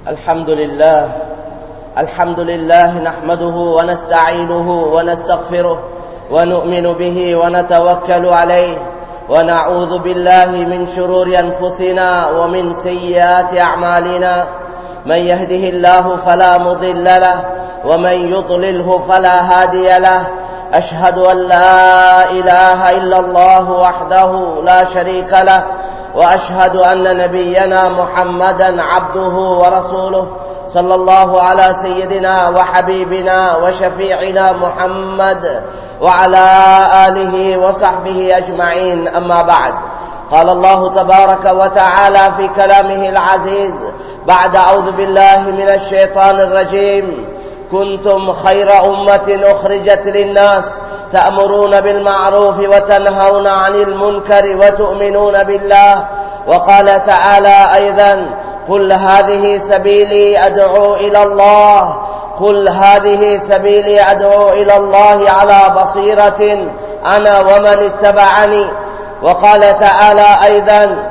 الحمد لله الحمد لله نحمده ونستعينه ونستغفره ونؤمن به ونتوكل عليه ونعوذ بالله من شرور أنفسنا ومن سيئات أعمالنا من يهده الله فلا مضل له ومن يضلله فلا هادي له أشهد أن لا إله إلا الله وحده لا شريك له وأشهد أن نبينا محمدا عبده ورسوله صلى الله على سيدنا وحبيبنا وشفيعنا محمد وعلى آله وصحبه أجمعين أما بعد قال الله تبارك وتعالى في كلامه العزيز بعد أعوذ بالله من الشيطان الرجيم كنتم خير أمة أخرجت للناس تأمرون بالمعروف وتنهون عن المنكر وتؤمنون بالله وقال تعالى أيضا قل هذه سبيلي أدعو إلى الله قل هذه سبيلي أدعو إلى الله على بصيرة أنا ومن اتبعني وقال تعالى أيضا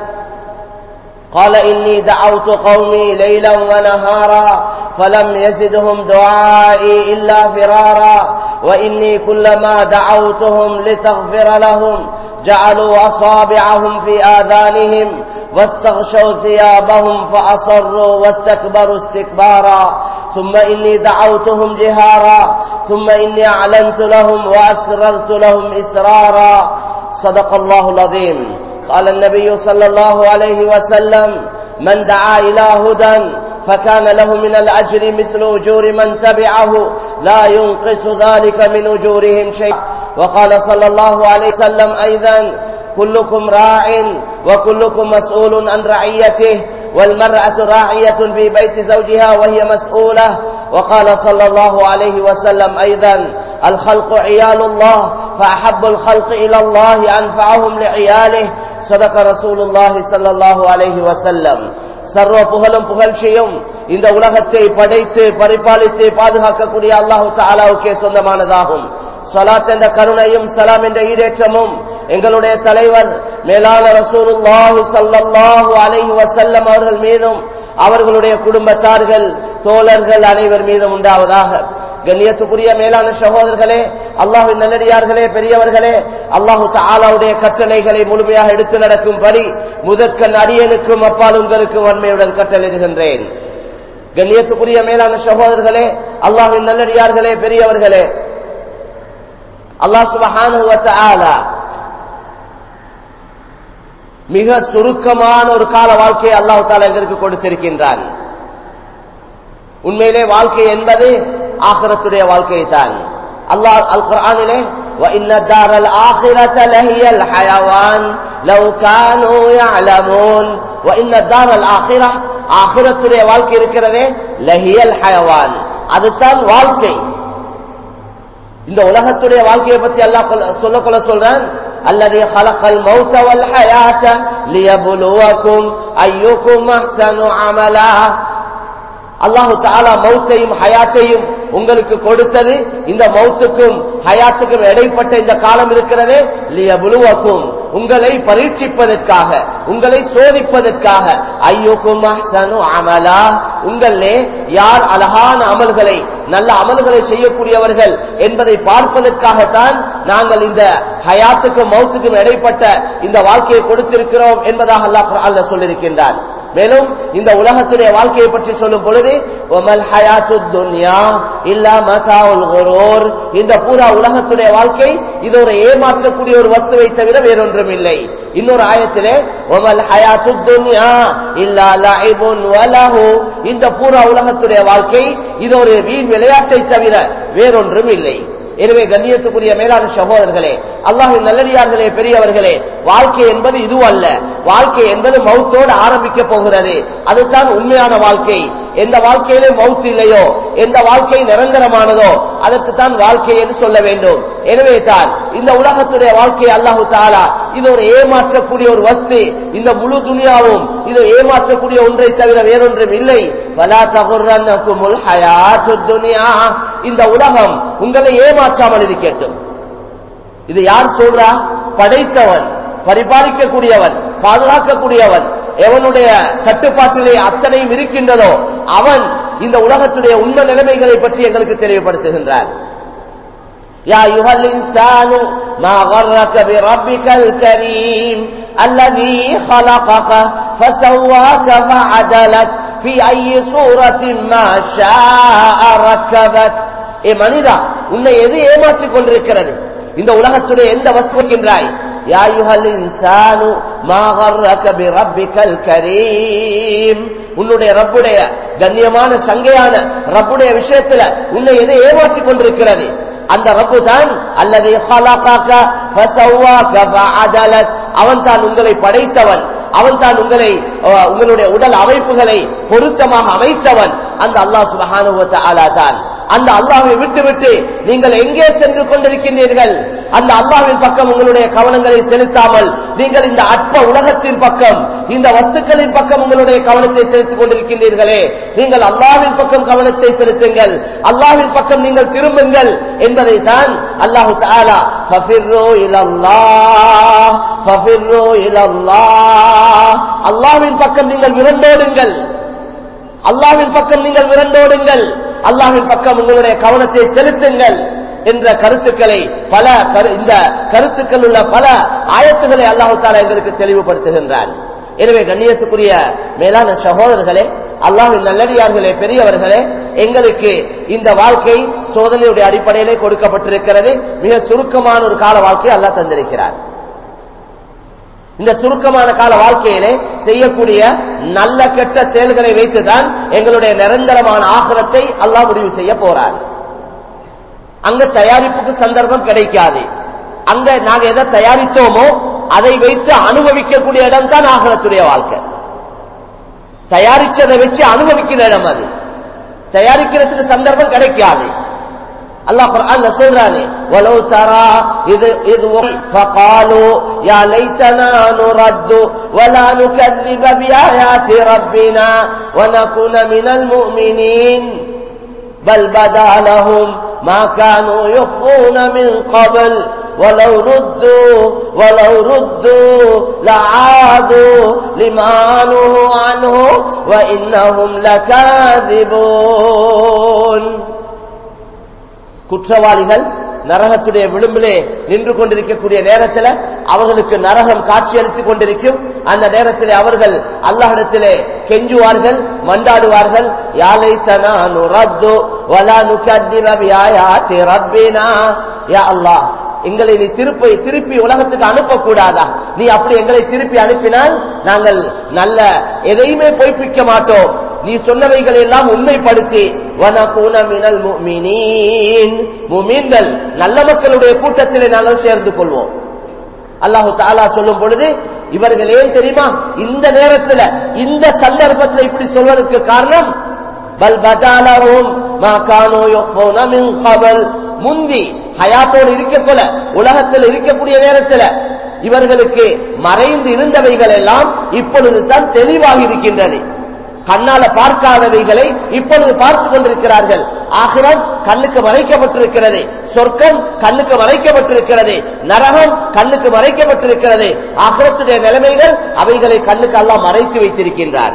قال إني دعوت قومي ليلا ونهارا فلم يزدهم دعائي إلا فرارا وإني كلما دعوتهم لتغفر لهم جعلوا أصابعهم في آذانهم واستغشوا ثيابهم فأصروا واستكبروا استكبارا ثم إني دعوتهم جهارا ثم إني أعلنت لهم وأسررت لهم إسرارا صدق الله العظيم قال النبي صلى الله عليه وسلم من دعا إلى هدى فكان له من الأجر مثل أجور من تبعه لا ينقص ذلك من أجورهم شيء وقال صلى الله عليه وسلم أيضا كلكم راع وكلكم مسؤول عن رعيته والمرأة راعية في بيت زوجها وهي مسؤولة وقال صلى الله عليه وسلم أيضا الخلق عيال الله فأحب الخلق إلى الله أنفعهم لعياله صدق رسول الله صلى الله عليه وسلم சர்வ புகழும் புகழ்ச்சியும் இந்த உலகத்தை படைத்து பரிபாலித்து பாதுகாக்கக்கூடிய அல்லாஹு தாலாவுக்கே சொந்தமானதாகும் சலாத் என்ற கருணையும் சலாம் என்ற ஈடேற்றமும் எங்களுடைய தலைவர் மேலான ரசூலுல்லாஹு சல்லல்லாஹு அலைஹி வசல்லம் அவர்கள் மீதும் அவர்களுடைய குடும்பத்தார்கள் தோழர்கள் அனைவர் மீதும் உண்டாவதாக கண்ணியத்துக்குரிய மேலான சகோதரர்களே அல்லாஹின் நல்லடியார்களே பெரியவர்களே அல்லாஹு தாலாவுடைய கட்டளைகளை முழுமையாக எடுத்து நடக்கும்படி முதற்கண் அரியனுக்கும் அப்பால் உங்களுக்கும் வன்மையுடன் கட்டளையிடுகின்றேன் கண்ணியத்துக்குரிய மேலான சகோதரர்களே அல்லாஹின் நல்லடியார்களே பெரியவர்களே அல்லாஹ் சுபஹான மிக சுருக்கமான ஒரு கால வாழ்க்கையை அல்லாஹு தாலா எங்களுக்கு கொடுத்திருக்கின்றான் உண்மையிலே வாழ்க்கை என்பது ஆகிரத்துடைய வாழ்க்கை தான் அல்லாஹ் அல் குரானிலே وإن الدار الآخرة لهي الحيوان لو كانوا يعلمون وإن الدار الآخرة ஆகிரத்துடைய வாழ்க்கை இருக்கிறதே லஹியல் ஹயவான் அதுதான் வாழ்க்கை இந்த உலகத்துடைய வாழ்க்கையை பத்தி அல்லாஹ் சொல்ல கொள்ள சொல்றான் அல்லது خلقல் மௌத வல் ஹயாத லியபுலுவக்கும் அய்யுக்கும் அஹ்சனு அமலா அல்லாஹு தாலா மௌத்தையும் ஹயாத்தையும் உங்களுக்கு கொடுத்தது இந்த மௌத்துக்கும் ஹயாத்துக்கும் இடைப்பட்ட இந்த காலம் இருக்கிறது லியபுலுவக்கும் உங்களை பரீட்சிப்பதற்காக உங்களை சோதிப்பதற்காக ஐயோக்கும் அமலா உங்களே யார் அழகான அமல்களை நல்ல அமல்களை செய்யக்கூடியவர்கள் என்பதை பார்ப்பதற்காகத்தான் நாங்கள் இந்த ஹயாத்துக்கும் மௌத்துக்கும் இடைப்பட்ட இந்த வாழ்க்கையை கொடுத்திருக்கிறோம் என்பதாக அல்லாஹ் அல்ல சொல்லியிருக்கின்றான் மேலும் இந்த உலகத்துடைய வாழ்க்கையை பற்றி சொல்லும் பொழுது ஒமல் ஹயாத்து துன்யா இல்லா மசாவுல் குரூர் இந்த பூரா உலகத்துடைய வாழ்க்கை இது ஒரு ஏமாற்றக்கூடிய ஒரு வஸ்துவை தவிர வேறொன்றும் இல்லை இன்னொரு ஆயத்திலே ஒமல் ஹயாத்து துன்யா இல்லா லஐபுன் வலஹு இந்த பூரா உலகத்துடைய வாழ்க்கை இது ஒரு வீண் விளையாட்டை தவிர வேறொன்றும் இல்லை எனவே கண்ணியத்துக்குரிய மேலான சகோதரர்களே அல்லாஹின் நல்லடியார்களே பெரியவர்களே வாழ்க்கை என்பது இது அல்ல வாழ்க்கை என்பது மௌத்தோடு ஆரம்பிக்க போகிறது அதுதான் உண்மையான வாழ்க்கை எந்த வாழ்க்கையிலே மவுத் இல்லையோ எந்த வாழ்க்கை நிரந்தரமானதோ அதற்கு தான் வாழ்க்கை என்று சொல்ல வேண்டும் எனவே தான் இந்த உலகத்துடைய வாழ்க்கை அல்லாஹு தாலா இது ஒரு ஏமாற்றக்கூடிய ஒரு வஸ்து இந்த முழு துனியாவும் இது ஏமாற்றக்கூடிய ஒன்றை தவிர வேறொன்றும் இல்லை வலா தகுர்ரன்னகுமுல் ஹயாத்துத் துனியா இந்த உலகம் உங்களை ஏமாற்றாமல் இருக்கட்டும் இது யார் சொல்றா படைத்தவன் பரிபாலிக்கக்கூடியவன் பாதுகாக்கக்கூடியவன் எவனுடைய கட்டுப்பாட்டிலே அத்தனையும் இருக்கின்றதோ அவன் இந்த உலகத்துடைய உண்மை நிலைமைகளை பற்றி எங்களுக்கு தெளிவுபடுத்துகின்றான் يا أيها الإنسان ما غرك بربك الكريم الذي خلقك فسواك فعدلك في أي صورة ما شاء ركبك ஏ மனிதா உன்னை எது ஏமாற்றிக் கொண்டிருக்கிறது இந்த உலகத்துடைய எந்த வஸ்துக்கின்றாய் يا أيها الإنسان ما غرك بربك الكريم உன்னுடைய ரப்புடைய கண்ணியமான சங்கையான ரப்புடைய விஷயத்துல உன்னை எது ஏமாற்றிக் கொண்டிருக்கிறது அந்த ரப்பு தான் அல்லது அவன் தான் உங்களை படைத்தவன் அவன் தான் உங்களை அஹ், உங்களுடைய உடல் அமைப்புகளை பொருத்தமாக அமைத்தவன் அந்த அல்லாஹ் சுபஹானுவத்த ஆலா தான் அந்த அல்லாஹை விட்டுவிட்டு நீங்கள் எங்கே சென்று கொண்டிருக்கின்றீர்கள் அந்த அல்லாஹ்வின் பக்கம் உங்களுடைய கவனங்களை செலுத்தாமல் நீங்கள் இந்த அற்ப உலகத்தின் பக்கம் இந்த வஸ்துக்களின் பக்கம் உங்களுடைய கவனத்தை செலுத்திக் கொண்டிருக்கின்றீர்களே நீங்கள் அல்லாஹ்வின் பக்கம் கவனத்தை செலுத்துங்கள் அல்லாஹ்வின் பக்கம் நீங்கள் திரும்புங்கள் என்பதை தான் அல்லாஹு தஆலா ஃபஃபிர்ரு இலல்லாஹ் ஃபஃபிர்ரு இலல்லாஹ் அல்லாஹ்வின் பக்கம் நீங்கள் விரண்டோடுங்கள் அல்லாஹ்வின் பக்கம் நீங்கள் விரண்டோடுங்கள் அல்லாஹ்வின் பக்கம் உங்களுடைய கவனத்தை செலுத்துங்கள் என்ற கருத்துக்களை பல கரு- இந்த கருத்துக்கள் உள்ள பல ஆயத்துக்களை அல்லாஹு தாலா எங்களுக்கு தெளிவுபடுத்துகின்றான் எனவே கண்ணியத்துக்குரிய மேலான சகோதரர்களே அல்லாஹின் நல்லடியார்களே பெரியவர்களே எங்களுக்கு இந்த வாழ்க்கை சோதனையுடைய அடிப்படையிலே கொடுக்கப்பட்டிருக்கிறது மிக சுருக்கமான ஒரு கால வாழ்க்கையை அல்லாஹ் தந்திருக்கிறார் இந்த சுருக்கமான கால வாழ்க்கையிலே செய்யக்கூடிய நல்ல கெட்ட செயல்களை வைத்துதான் எங்களுடைய நிரந்தரமான ஆகரத்தை அல்லாஹ் முடிவு செய்ய போறார் அங்க தயாரிப்புக்கு சந்தர்ப்பம் கிடைக்காது அங்க நாங்க எதை தயாரித்தோமோ அதை வைத்து அனுபவிக்கக்கூடிய இடம் தான் ஆகரத்துடைய வாழ்க்கை தயாரிச்சதை வச்சு அனுபவிக்கிற இடம் அது தயாரிக்கிறதுக்கு சந்தர்ப்பம் கிடைக்காது அல்லாஹ் குர்ஆன்ல சொல்றானே வலோ தரா இது இது فقالوا يا ليتنا نرد ولا نكذب بآيات ربنا ونكون من المؤمنين بل بدا لهم ما كانوا يخفون من قبل ولو ردوا ولو ردوا لعادوا لما نهوا عنه وإنهم لكاذبون குற்றவாளிகள் நரகத்துடைய விளிம்பிலே நின்று கொண்டிருக்கக்கூடிய நேரத்தில் அவர்களுக்கு நரகம் காட்சியளித்துக் கொண்டிருக்கும் அந்த நேரத்திலே அவர்கள் அல்லாஹிடத்திலே கெஞ்சுவார்கள் மண்டாடுவார்கள் யாலை தனா நுரத்து வலா நுகத்திப பிஆயாத்தி ரப்பினா யா அல்லாஹ் எங்களை நீ திருப்பி திருப்பி உலகத்துக்கு அனுப்பக்கூடாதா நீ அப்படி எங்களை திருப்பி அனுப்பினால் நாங்கள் நல்ல எதையுமே பொய்ப்பிக்க மாட்டோம் நீ சொன்னவைகளை எல்லாம் உண்மைப்படுத்தி வனகூன மினல் முஃமினீன் முஃமின்கள் நல்ல மக்களுடைய கூட்டத்திலே நாங்கள் சேர்ந்து கொள்வோம் அல்லாஹு தாலா சொல்லும் பொழுது இவர்கள் ஏன் தெரியுமா இந்த நேரத்தில் இந்த சந்தர்ப்பத்தில் இப்படி சொல்வதற்கு காரணம் பல் பதாலரும் மா கானோ யுக்ஃபூன மின் கபல் முந்தி ஹயாத்தோடு இருக்கக்கூட உலகத்தில் இருக்கக்கூடிய நேரத்தில் இவர்களுக்கு மறைந்து இருந்தவைகள் எல்லாம் இப்பொழுது தான் தெளிவாகி இருக்கின்றது கண்ணால பார்க்காதவைகளை இப்பொழுது பார்த்து கொண்டிருக்கிறார்கள் ஆகிரம் கண்ணுக்கு மறைக்கப்பட்டிருக்கிறது சொர்க்கம் கண்ணுக்கு மறைக்கப்பட்டிருக்கிறது நரகம் கண்ணுக்கு மறைக்கப்பட்டிருக்கிறது ஆகிரத்துடைய நிலைமைகள் அவைகளை கண்ணுக்கு எல்லாம் மறைத்து வைத்திருக்கின்றார்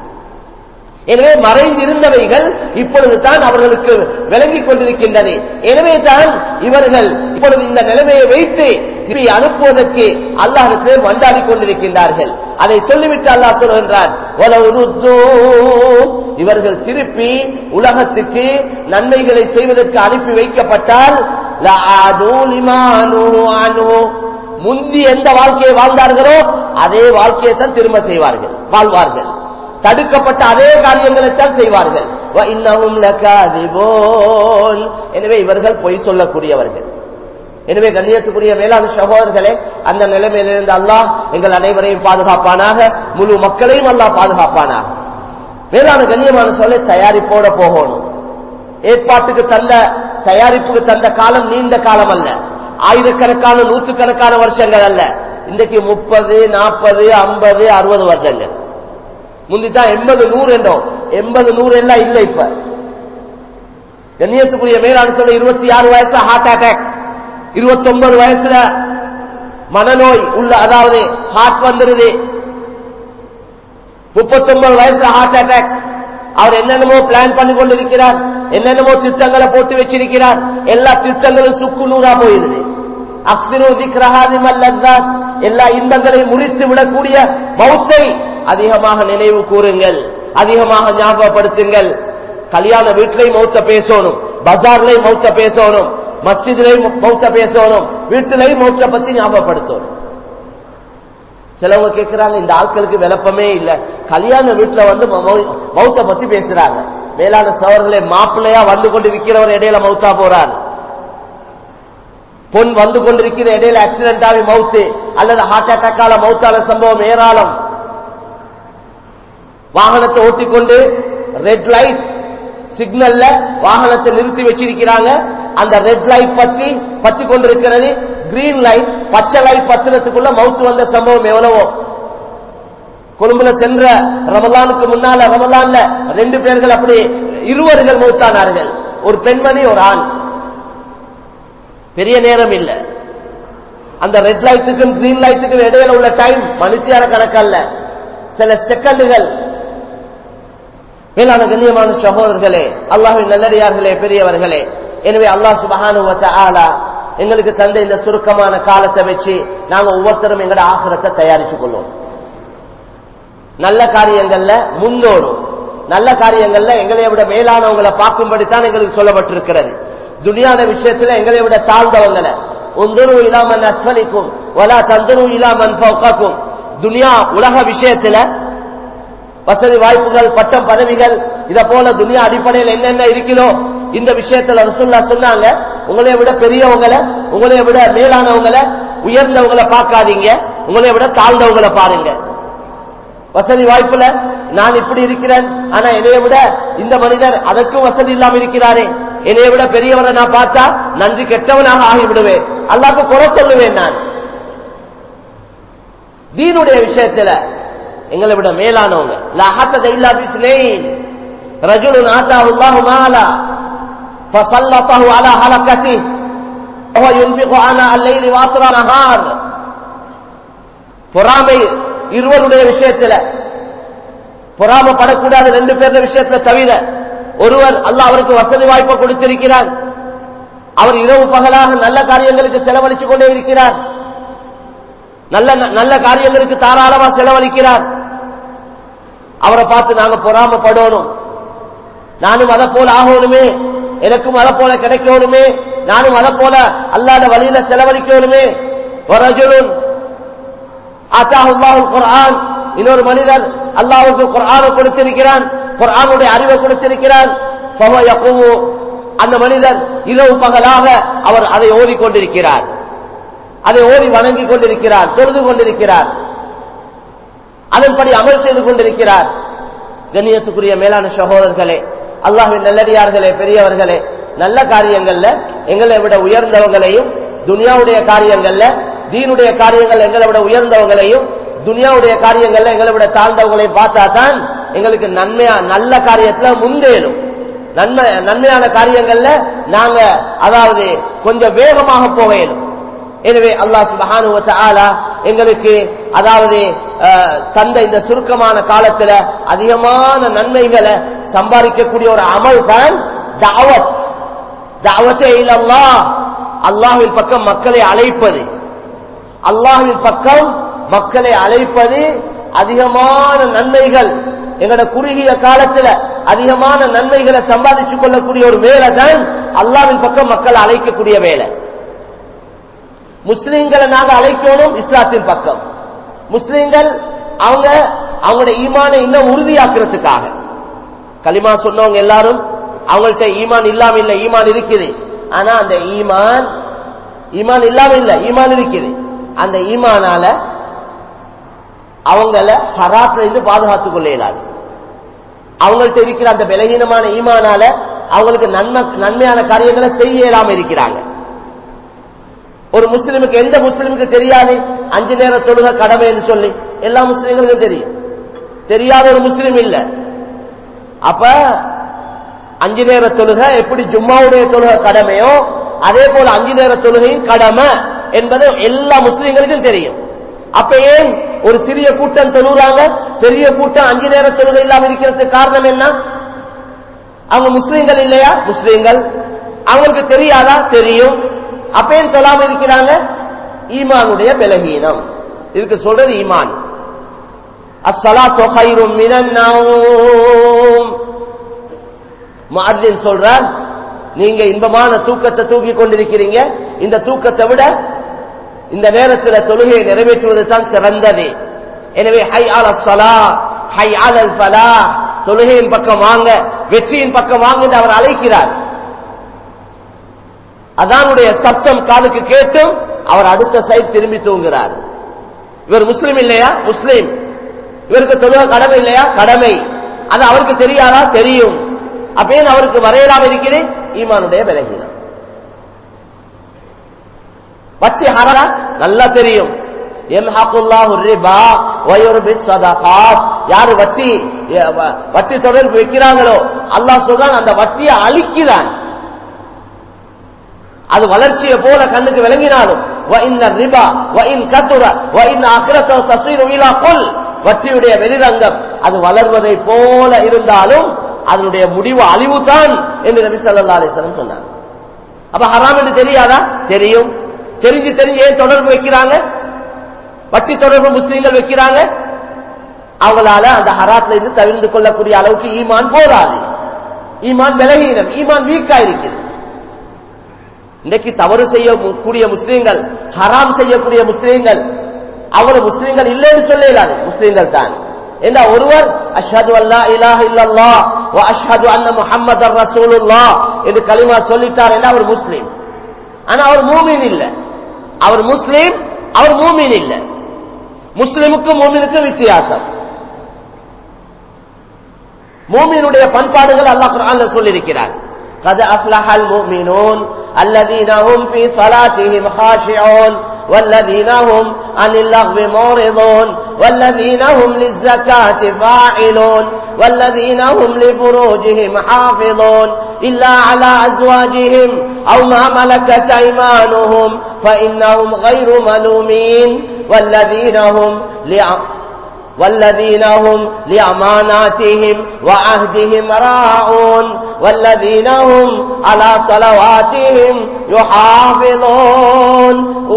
எனவே மறைந்திருந்தவைகள் இப்பொழுது தான் அவர்களுக்கு விளங்கிக் கொண்டிருக்கின்றது எனவே தான் இவர்கள் இப்பொழுது இந்த நிலைமையை வைத்து திருப்பி அனுப்புவதற்கு அல்லாஹிடத்திலே மண்டாடி கொண்டிருக்கின்றார்கள் அதை சொல்லிவிட்டு அல்லாஹ் சொல்கின்றான் "வலவ் ருத்தூ", இவர்கள் திருப்பி உலகத்துக்கு நன்மைகளை செய்வதற்கு அனுப்பி வைக்கப்பட்டால் லஆது லிமா நுஹு அன்ஹு. முந்தி எந்த வாழ்க்கையை வாழ்ந்தார்களோ அதே வாழ்க்கையை தான் திரும்ப செய்வார்கள் வாழ்வார்கள் தடுக்கப்பட்ட அதே காரியங்களைத்தான் செய்வார்கள் வ இன்னஹும் லகாதிபூன். எனவே இவர்கள் பொய் சொல்லக்கூடியவர்கள் எனவே கண்ணியத்துக்குரிய மேலான சகோதரர்களே அந்த நிலைமையிலிருந்து அல்லாஹ் எங்கள் அனைவரையும் பாதுகாப்பானாக முழு மக்களையும் அல்லாஹ் பாதுகாப்பானாக மேலான கண்ணியமான சொல்ல தயாரிப்போட போகணும் ஏற்பாட்டுக்கு தந்த தயாரிப்புக்கு தந்த காலம் நீண்ட காலம் அல்ல ஆயிரக்கணக்கான நூற்றுக்கணக்கான வருஷங்கள் அல்ல இன்றைக்கு முப்பது நாற்பது ஐம்பது அறுபது வருடங்கள் முந்தித்தான் எண்பது நூறு என்றோம் எண்பது நூறு எல்லாம் இல்லை இப்ப கண்ணியத்துக்குரிய மேலான சொல்ல இருபத்தி ஆறு வயசுல ஹார்ட் அட்டாக் இருபத்தி ஒன்பது வயசுல மனநோய் உள்ள அதாவது ஹார்ட் வந்துருது முப்பத்தொன்பது வயசுல ஹார்ட் அட்டாக் அவர் என்னென்னமோ பிளான் பண்ணி கொண்டிருக்கிறார் என்னென்னமோ திட்டங்களை போட்டு வச்சிருக்கிறார் எல்லா திட்டங்களும் சுக்கு நூறா போயிருது அக்ஸிரு திக்ரஹாதி மல்லல்லாத் எல்லா இன்பங்களையும் முறித்து விடக்கூடிய மௌத்தை அதிகமாக நினைவு கூறுங்கள் அதிகமாக ஞாபகப்படுத்துங்கள் கல்யாண வீட்டிலையும் மௌத்த பேசணும் பஜார்லையும் மௌத்த பேசணும் மஸ்ஜித்லையும் மௌத்த பேசணும் வீட்டிலையும் மௌத்த பத்தி ஞாபகப்படுத்தணும் சிலவங்க கேட்கிறாங்க இந்த ஆட்களுக்கு விளப்பமே இல்ல கல்யாண வீட்டுல வந்து மௌத்த பத்தி பேசுறாங்க மேலான சவர்களே மாப்பிள்ளையா வந்து கொண்டு விற்கிறவர் இடையில மௌத்தா போறார் பொன் வந்து கொண்டிருக்கிற இடையில ஆக்சிடென்ட் ஆகி மவுத்து அல்லது ஹார்ட் அட்டாக்கால மவுத்தான சம்பவம் ஏராளம் வாகனத்தை ஓட்டிக்கொண்டு ரெட் லைட் சிக்னல்ல வாகனத்தை நிறுத்தி வச்சிருக்கிறாங்க அந்த ரெட் லைட் பத்தி பத்தி கொண்டிருக்கிறது கிரீன் லைட் பச்சை லைட் பத்திரத்துக்குள்ள மவுத்து வந்த சம்பவம் எவ்வளவோ கொழும்புல சென்ற ரமலானுக்கு முன்னால ரமலான்ல ரெண்டு பேர்கள் அப்படி இருவர்கள் மௌத்தானார்கள் ஒரு பெண்மணி ஒரு ஆண் பெரிய நேரம் இல்ல அந்த ரெட் லைட்டுக்கும் கிரீன் லைட்டுக்கும் இடையில உள்ள டைம் மணித்தியார கணக்கல்ல சில செகண்டுகள் மேலான கண்ணியமான சகோதரர்களே அல்லாஹின் நல்லடியார்களே பெரியவர்களே எனவே அல்லாஹ் சுபஹானுவத்த ஆலா எங்களுக்கு தந்த இந்த சுருக்கமான காலத்தை வச்சு நாங்க ஒவ்வொருத்தரும் எங்களோட ஆகிரத்தை தயாரித்துக் கொள்வோம் நல்ல காரியங்கள்ல முன்னோடும் நல்ல காரியங்கள்ல எங்களை விட மேலானவங்களை பார்க்கும்படித்தான் எங்களுக்கு சொல்லப்பட்டிருக்கிறது துனியான விஷயத்துல எங்களை விட தாழ்ந்தவங்களை உந்துரு இல்லாமன் அஸ்வலிக்கும் வலா தந்துரு இல்லாமன் பௌக்காக்கும் துனியா உலக விஷயத்துல வசதி வாய்ப்புகள் பட்டம் பதவிகள் இத போல துனியா அடிப்படையில் என்னென்ன இருக்குதோ இந்த விஷயத்துல ரசுல்லா சொன்னாங்க உங்களை விட பெரியவங்களை உங்களை விட மேலானவங்களை உயர்ந்தவங்களை பார்க்காதீங்க உங்களை விட தாழ்ந்தவங்களை பாருங்க வசதி வாய்ப்புல நான் இப்படி இருக்கிறேன் ஆனா என்னைய விட இந்த மனிதர் அதற்கும் வசதி இல்லாம இருக்கிறாரே என்னைய விட பெரியவரை நான் பார்த்தா நன்றி கெட்டவனாக ஆகிவிடுவேன் அல்லாக்கு குறை சொல்லுவேன் நான் தீனுடைய விஷயத்துல எங்களை விட மேலானவங்க லாஹத்தத இல்லா பிஸ்னைன் ரஜுலுன் ஆத்தாஹு அல்லாஹு மாலா ஃபஸல்லத்தஹு அலா ஹலகதி وهو ينفق آناء الليل وأطراف النهار பொறாமை இருவருடைய விஷயத்துல பொறாமப்படக்கூடாது ரெண்டு பேருடைய விஷயத்துல தவிர ஒருவர் அல்லாஹ் அவருக்கு வசதி வாய்ப்பை கொடுத்திருக்கிறார் அவர் இரவு பகலாக நல்ல காரியங்களுக்கு செலவழித்துக் கொண்டே இருக்கிறார் நல்ல நல்ல காரியங்களுக்கு தாராளமா செலவழிக்கிறார் அவரை பார்த்து நாங்க பொறாமப்படணும் நானும் அதை போல ஆகணுமே எனக்கும் அதை போல கிடைக்கணுமே நானும் அதை போல அல்லாத வழியில செலவழிக்கணுமே வரஜுலுன் ஆத்தாஹுல்லாஹுல் குர்ஆன் இன்னொரு மனிதர் அல்லாஹ்வுக்கு குர்ஆனை கொடுத்திருக்கிறான் குர்ஆனுடைய அறிவை கொடுத்திருக்கிறான் ஃபஹுவ யகூமு அந்த மனிதர் இரவு பகலாக அவர் அதை ஓதிக்கொண்டிருக்கிறார் அதை ஓதி வணங்கிக் கொண்டிருக்கிறார் தொழுது கொண்டிருக்கிறார் அதன்படி அமல் செய்து கொண்டிருக்கிறார் கண்ணியத்துக்குரிய மேலான சகோதரர்களே அல்லாஹின் நல்லடியார்களே பெரியவர்களே நல்ல காரியங்கள்ல எங்களை விட உயர்ந்தவங்களையும் துனியாவுடைய காரியங்கள்ல தீனுடைய காரியங்கள் எங்களை விட உயர்ந்தவங்களையும் துனியாவுடைய காரியங்கள்ல எங்களை விட தாழ்ந்தவங்களையும் பார்த்தா தான் எங்களுக்கு நன்மையா நல்ல காரியத்துல முந்தேலும் நன்மை நன்மையான காரியங்கள்ல நாங்க அதாவது கொஞ்சம் வேகமாக போக இயலும் எனவே அல்லாஹ் சுபஹானு ஆலா எங்களுக்கு அதாவது தந்த இந்த சுருக்கமான காலத்துல அதிகமான நன்மைகளை சம்பாதிக்கக்கூடிய ஒரு அமல் தான் தாவத் தாவத்தே இல்லல்லா அல்லாஹின் பக்கம் மக்களை அழைப்பது அல்லாஹின் பக்கம் மக்களை அழைப்பது அதிகமான நன்மைகள் எங்களோட குறுகிய காலத்துல அதிகமான நன்மைகளை சம்பாதிச்சுக் கொள்ளக்கூடிய ஒரு வேலை தான் அல்லாவின் பக்கம் மக்களை அழைக்கக்கூடிய வேலை முஸ்லீம்களை நாங்க அழைக்கணும் இஸ்லாத்தின் பக்கம் முஸ்லீம்கள் அவங்க அவங்களுடைய ஈமானை இன்னும் உறுதியாக்குறதுக்காக களிமா சொன்னவங்க எல்லாரும் அவங்கள்ட்ட ஈமான் இல்லாம இல்ல ஈமான் இருக்குது ஆனா அந்த ஈமான் ஈமான் இல்லாம இல்ல ஈமான் இருக்குது அந்த ஈமானால அவங்கள ஹராத்ல இருந்து பாதுகாத்துக் கொள்ள இயலாது அவங்கள்ட்ட இருக்கிற அந்த பலகீனமான ஈமானால அவங்களுக்கு நன்மை நன்மையான காரியங்களை செய்ய இயலாம இருக்கிறாங்க ஒரு முஸ்லிமுக்கு எந்த முஸ்லிமுக்கு தெரியாது அஞ்சு நேர தொழுக கடமை என்று சொல்லி எல்லா முஸ்லிம்களுக்கும் தெரியும் தெரியாத ஒரு முஸ்லிம் இல்ல அப்ப அஞ்சு நேர தொழுக எப்படி ஜும்மாவுடைய தொழுக கடமையோ அதே போல அஞ்சு நேர தொழுகையும் கடமை என்பது எல்லா முஸ்லிம்களுக்கும் தெரியும் அப்ப ஏன் ஒரு சிறிய கூட்டம் தொழுறாங்க பெரிய கூட்டம் அஞ்சு நேர தொழுகை இல்லாம இருக்கிறதுக்கு காரணம் என்ன அவங்க முஸ்லீம்கள் இல்லையா முஸ்லீம்கள் அவங்களுக்கு தெரியாதா தெரியும் அப்பேன் சொல்லாம இருக்கிறாங்க ஈமானுடைய பலகீனம் இதுக்கு சொல்றது ஈமான் அஸ்ஸலாத்து கைரும் மினன் நௌம் முஅத்தின் சொல்றார் நீங்க இன்பமான தூக்கத்தை தூக்கி கொண்டிருக்கிறீங்க இந்த தூக்கத்தை விட இந்த நேரத்தில் தொழுகையை நிறைவேற்றுவது தான் சிறந்தது எனவே ஹை ஆல சலா ஹை ஆலல் ஃபலா தொழுகையின் பக்கம் வாங்க வெற்றியின் பக்கம் வாங்க என்று அவர் அழைக்கிறார் அதானுடைய சத்தம் காதுக்கு கேட்டும் அவர் அடுத்த சைட் திரும்பி தூங்குகிறார் இவர் முஸ்லீம் இல்லையா முஸ்லீம் இவருக்கு தொழுக கடமை இல்லையா கடமை அது அவருக்கு தெரியாதா தெரியும் அப்பேன் அவருக்கு வரையலாம் இருக்கிறேன் ஈமானுடைய விலகினம் வட்டி ஹரா நல்லா தெரியும் யாரு வட்டி வட்டி தொடர்பு வைக்கிறாங்களோ அல்லாஹ் சொல்றான் அந்த வட்டியை அழிக்கிறான் அது வளர்ச்சியை போல கண்ணுக்கு விளங்கினாலும் வட்டியுடைய வெளிரங்கம் அது வளர்வதை போல இருந்தாலும் அதனுடைய முடிவு அழிவு தான் என்று நபி சல்லா அலிஸ்லம் சொன்னாங்க அப்ப ஹராம் என்று தெரியாதா தெரியும் தெரிஞ்சு தெரிஞ்சு ஏன் தொடர்பு வைக்கிறாங்க வட்டி தொடர்பு முஸ்லீம்கள் வைக்கிறாங்க அவங்களால அந்த ஹராத்ல இருந்து தவிர்த்து கொள்ளக்கூடிய அளவுக்கு ஈமான் போதாது ஈமான் விலகீனம் ஈமான் வீக்கா இருக்குது இன்னைக்கு தவறு செய்யக்கூடிய முஸ்லீம்கள் ஹராம் செய்யக்கூடிய முஸ்லீம்கள் அவர் முஸ்லீம்கள் இல்லைன்னு சொல்லலாது முஸ்லீம்கள் தான் என்ன ஒருவர் அஷ்ஹது அல்லா இலாஹ இல்லல்லா வ அஷ்ஹது அன்ன முஹம்மதர் ரசூலுல்லாஹ் என்று கலிமா சொல்லிட்டார் என்ன அவர் முஸ்லீம் ஆனா அவர் மூமின் இல்ல அவர் முஸ்லீம் அவர் மூமின் இல்ல முஸ்லிமுக்கும் மூமினுக்கும் வித்தியாசம் மூமினுடைய பண்பாடுகள் அல்லாஹ் குர்ஆன்ல சொல்லியிருக்கிறார் قد أفلح المؤمنون الذين هم في صلاتهم خاشعون والذين هم عن اللغو معرضون والذين هم للزكاة فاعلون والذين هم لفروجهم حافظون إلا على أزواجهم أو ما ملكت أيمانهم فإنهم غير ملومين والذين هم والذين هم لأماناتهم وعهدهم راعون والذين هم على صلواتهم يحافظون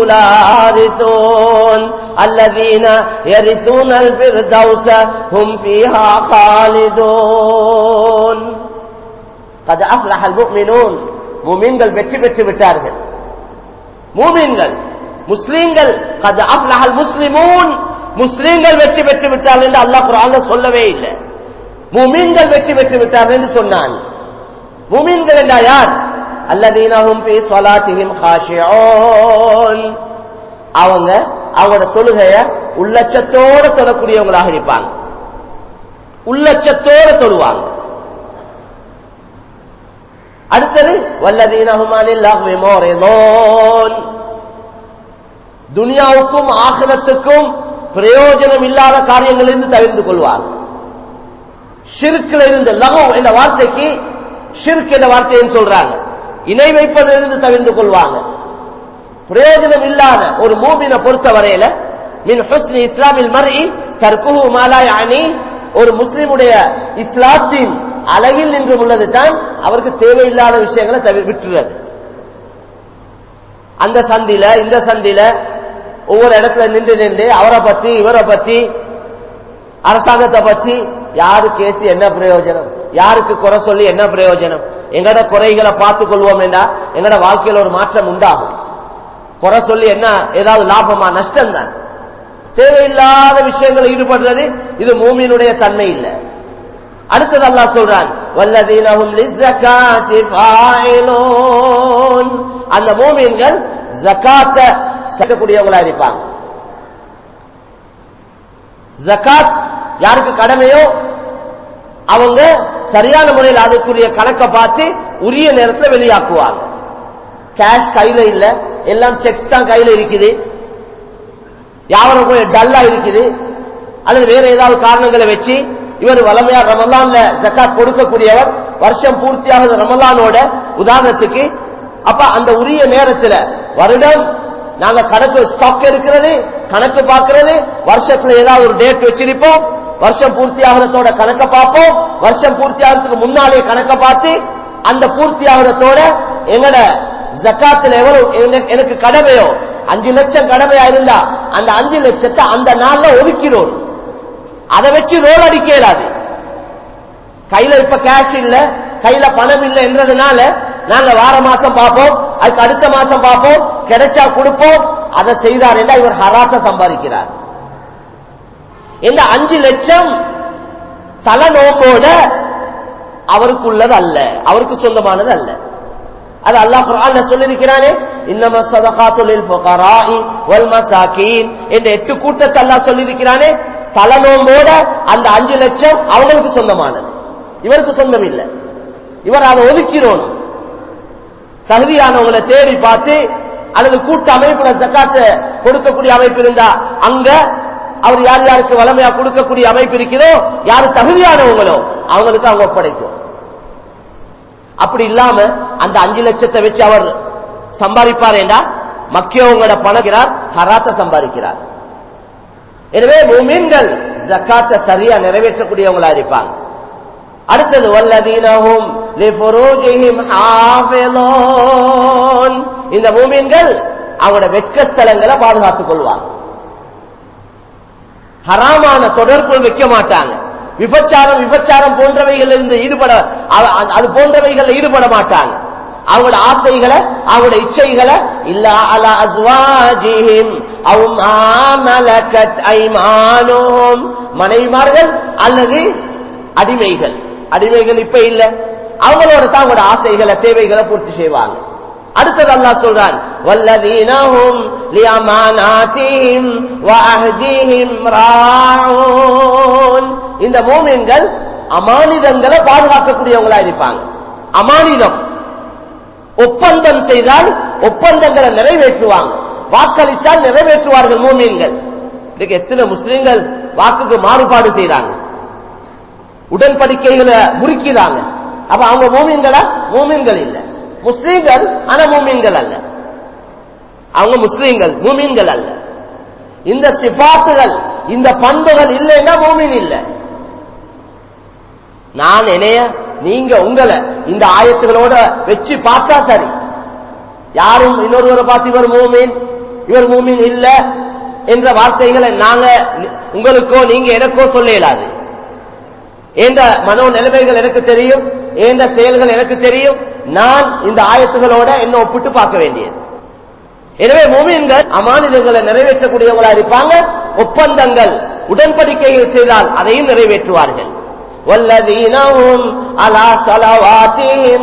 أولئك الذين يرثون الفردوس هم فيها خالدون قد أفلح المؤمنون மூமின்கள் வெற்றி பெற்று விட்டார்கள் மூமின்கள் முஸ்லீம்கள் கது அப்லஹல் முஸ்லிமூன் முஸ்லீம்கள் வெற்றி பெற்று விட்டார்கள் என்று அல்லாஹ் குரான்ல சொல்லவே இல்லை மூமின்கள் வெற்றி பெற்று விட்டார்கள் என்று சொன்னான் மூமின்கள் என்றா யார் அல்லதீனஹும் பி ஸலாத்திஹிம் காஷிஊன் அவங்க அவங்களோட தொழுகைய உள்ளச்சத்தோட தொழக்கூடியவங்களாக இருப்பாங்க உள்ளச்சத்தோட தொழுவாங்க அடுத்தது வல்லதீனஹுமானில்லாஹுவிமோரேதோன் துனியாவுக்கும் ஆகலத்துக்கும் பிரயோஜனம் இல்லாத காரியங்களிலிருந்து தவிர்த்து கொள்வார் ஷிர்கில் இருந்து லகு என்ற வார்த்தைக்கு ஷிர்க் என்ற வார்த்தைன்னு சொல்றாங்க இணை வைப்பதிலிருந்து தவிர்த்து கொள்வாங்க பிரயோஜனம் இல்லாத ஒரு மூமினை பொறுத்த வரையில மின் ஹுஸ்னி இஸ்லாமில் மறி தற்குஹு மாலாய் அணி ஒரு முஸ்லிமுடைய இஸ்லாத்தின் அழகில் நின்று உள்ளது தான் அவருக்கு தேவையில்லாத விஷயங்களை தவிர விட்டுறது அந்த சந்தில இந்த சந்தில ஒவ்வொரு இடத்துல நின்று நின்று அவரை பத்தி இவரை பத்தி அரசாங்கத்தை பத்தி யாரு கேசி என்ன பிரயோஜனம் யாருக்கு குறை சொல்லி என்ன பிரயோஜனம் எங்கட குறைகளை பார்த்துக் கொள்வோம் என்றா எங்கட வாழ்க்கையில் ஒரு மாற்றம் உண்டாகும் குறை சொல்லி என்ன ஏதாவது லாபமா நஷ்டம் தான் தேவையில்லாத விஷயங்கள் ஈடுபடுறது இது மூமியினுடைய தன்மை இல்லை அடுத்தது அல்லாஹ் சொல்றான் வல்லதீனஹும் லிஸ்ஸகாத்தி ஃபாயிலூன் அந்த மூமின்கள் ஜகாத்த செய்யக்கூடியவங்களா இருப்பாங்க ஜகாத் யாருக்கு கடமையோ அவங்க சரியான முறையில் அதுக்குரிய கணக்கை பார்த்து உரிய நேரத்தில் வெளியாக்குவாங்க கேஷ் கையில இல்ல எல்லாம் செக்ஸ் தான் கையில இருக்குது யாவரும் போய் டல்லா இருக்குது அல்லது வேற ஏதாவது காரணங்களை வச்சு இவர் வளமையா ரமலான்ல ஜக்காத் கொடுக்கக்கூடியவர் வருஷம் பூர்த்தியாகுது ரமலானோட உதாரணத்துக்கு அப்ப அந்த உரிய நேரத்துல வருடம் நாங்க கணக்கு ஸ்டாக் இருக்கிறது கணக்கு பார்க்கிறது வருஷத்துல ஏதாவது ஒரு டேட் வச்சிருப்போம் வருஷம் பூர்த்தி ஆகிறதோட கணக்க பார்ப்போம் வருஷம் பூர்த்தி ஆகிறதுக்கு முன்னாலே கணக்க பார்த்து அந்த பூர்த்தி ஆகிறதோட எங்கட ஜக்காத்துல எவ்வளவு எனக்கு- எனக்கு கடமையோ அஞ்சு லட்சம் கடமையா இருந்தா அந்த அஞ்சு லட்சத்தை அந்த நாள்ல ஒதுக்கிறோம் அதை வச்சு ரோல் அடிக்க இயலாது கையில இப்ப கேஷ் இல்ல கையில பணம் இல்ல என்றதுனால நாங்க வார மாசம் பார்ப்போம் அதுக்கு அடுத்த மாசம் பார்ப்போம் கிடைச்சா கொடுப்போம் அதை செய்தார் என்றால் இவர் ஹராச சம்பாதிக்கிறார் இந்த அஞ்சு லட்சம் தலை நோக்கோட அவருக்குள்ளது அல்ல அவருக்கு சொந்தமானது அல்ல அது அல்லாஹ் குர்ஆன்ல சொல்லியிருக்கிறானே இன்னம ஸதகாத்து லில் ஃபுகராஇ வல் மசாகீன் என்ற எட்டு கூட்டத்தை அல்லாஹ் சொல்லியிருக்கிறானே தலநோம்போட அந்த அஞ்சு லட்சம் அவங்களுக்கு சொந்தமானது இவருக்கு சொந்தம் இல்லை இவர் அதை ஒதுக்கிறோம் தகுதியானவங்களை தேடி பார்த்து அல்லது கூட்ட அமைப்புல ஜக்காத்து கொடுக்கக்கூடிய அமைப்பு இருந்தா அங்க அவர் யார் யாருக்கு வளமையா கொடுக்கக்கூடிய அமைப்பு இருக்கிறதோ யாரு தகுதியானவங்களோ அவங்களுக்கு அவங்க ஒப்படைக்கும் அப்படி இல்லாம அந்த அஞ்சு லட்சத்தை வச்சு அவர் சம்பாதிப்பார் என்றா மக்கியவங்களோட பணக்கிறார் ஹராத்த சம்பாதிக்கிறார் எனவே மூமீன்கள் ஜக்காத்தை சரியா நிறைவேற்றக்கூடியவங்களா இருப்பாங்க அடுத்தது வல்லதீனஹும் லிஃபுரூஜிஹிம் ஹாஃபிலூன் இந்த மூமீன்கள் அவங்களோட வெட்கஸ்தலங்களை பாதுகாத்துக் கொள்வாங்க ஹராமான தொடர்பு வைக்க மாட்டாங்க விபச்சாரம் விபச்சாரம் போன்றவைகள் இருந்து ஈடுபட அ- அ- அது போன்றவைகள் ஈடுபட மாட்டாங்க அவங்களோட ஆசைகளை அவங்களோட இச்சைகளை இல்ல அல அஸ்வாஜிஹிம் அவ் மா மலகத் ஐமானுஹும் மனைவிமார்கள் அல்லது அடிமைகள் அடிமைகள் இப்ப இல்ல அவங்களோட தான் அவங்களோட ஆசைகளை தேவைகளை பூர்த்தி செய்வாங்க அடுத்தது அல்லாஹ் சொல்றான் வல்லதீனஹும் லியமானாத்திஹிம் வஅஹ்திஹிம் ராஊன் இந்த மூமின்கள் அமானிதங்களை பாதுகாக்கக்கூடியவங்களா இருப்பாங்க அமானிதம் ஒப்பந்தம் செய்தால் ஒப்பந்தங்களை நிறைவேற்றுவாங்க வாக்களித்தால் நிறைவேற்றுவார்கள் மூமீன்கள் இன்னைக்கு எத்தனை முஸ்லிம்கள் வாக்குக்கு மாறுபாடு செய்றாங்க உடன்படிக்கைகளை முறிக்கிறாங்க அப்ப அவங்க மூமின்களா மூமின்கள் இல்ல முஸ்லீம்கள் ஆனா மூமின்கள் அல்ல அவங்க முஸ்லீம்கள் மூமின்கள் அல்ல இந்த சிபாத்துகள் இந்த பண்புகள் இல்லைன்னா மூமின் இல்லை நான் என்னைய நீங்க உங்களை இந்த ஆயத்துகளோட வச்சு பார்த்தா சரி யாரும் இன்னொருவரை பார்த்து இவர் மூமின் இவர் மூமின் இல்ல என்ற வார்த்தைகளை நாங்க உங்களுக்கோ நீங்க எனக்கோ சொல்ல இயலாது எந்த மனோ நிலைமைகள் எனக்கு தெரியும் எந்த செயல்கள் எனக்கு தெரியும் நான் இந்த ஆயத்துகளோட என்ன ஒப்பிட்டு பார்க்க வேண்டியது எனவே மூமின்கள் அமானிதங்களை நிறைவேற்றக்கூடியவங்களா இருப்பாங்க ஒப்பந்தங்கள் உடன்படிக்கைகள் செய்தால் அதையும் நிறைவேற்றுவார்கள் والذين هم على صلواتهم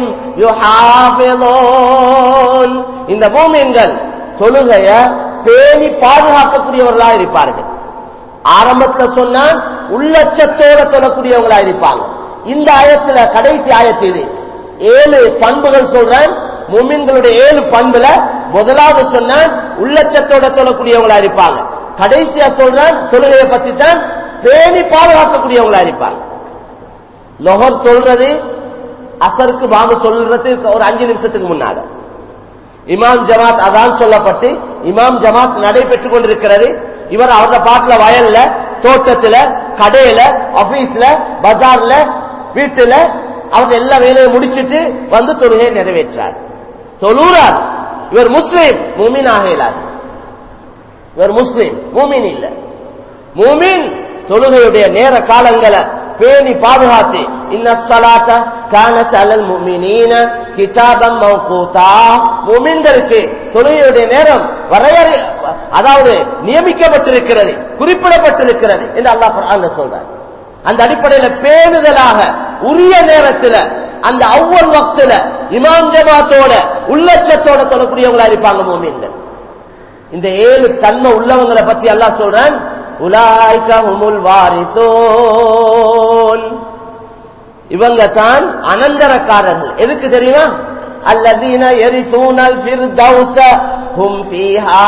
يحافظون இந்த மூமின்கள் தொழுகைய பேணி பாதுகாக்கக்கூடியவர்களா இருப்பார்கள் ஆரம்பத்துல சொன்னால் உள்ளச்சத்தோட தொழக்கூடியவங்களா இருப்பாங்க இந்த ஆயத்துல கடைசி ஆயத்து இது ஏழு பண்புகள் சொல்றேன் முமின்களுடைய ஏழு பண்புல முதலாவது சொன்னான் உள்ளச்சத்தோட தொழக்கூடியவங்களா இருப்பாங்க கடைசியா சொல்றான் தொழுகையை பத்தி தான் பேணி பாதுகாக்கக்கூடியவங்களா இருப்பாங்க லொஹர் சொல்றது அசருக்கு பாபு சொல்றது ஒரு அஞ்சு நிமிஷத்துக்கு முன்னால இமாம் ஜமாத் அதான் சொல்லப்பட்டு இமாம் ஜமாத் நடைபெற்றுக் கொண்டிருக்கிறது இவர் அவரோட பாட்டுல வயல்ல தோட்டத்துல கடையில ஆபீஸ்ல பஜார்ல வீட்டுல அவர் எல்லா வேலையும் முடிச்சிட்டு வந்து தொழுகையை நிறைவேற்றார் தொழுறார் இவர் முஸ்லீம் மூமின் ஆகலார் இவர் முஸ்லீம் மூமின் இல்ல மூமின் தொழுகையுடைய நேர காலங்களை பேணி பாதுகாத்து இன்ன ஸலாத்த கானத் அலல் முஃமினீன கிதாபம் மௌகூதா முஃமின்களுக்கு தொழுகையுடைய நேரம் வரையறை அதாவது நியமிக்கப்பட்டிருக்கிறது குறிப்பிடப்பட்டிருக்கிறது என்று அல்லாஹ் குர்ஆன்ல சொல்றார் அந்த அடிப்படையில பேணுதலாக உரிய நேரத்துல அந்த அவ்வளவு வக்துல இமாம் ஜமாத்தோட உள்ளச்சத்தோட தொழக்கூடியவங்களா இருப்பாங்க மூமின்கள் இந்த ஏழு தன்மை உள்ளவங்களை பத்தி அல்லாஹ் சொல்றான் உலாய்க ஹுமுல் வாரிசோன் இவங்க தான் அனந்தரக்காரர்கள் எதுக்கு தெரியுமா அல்லதீன எரிசூனல் ஃபிர்தௌஸ ஹும் ஃபீஹா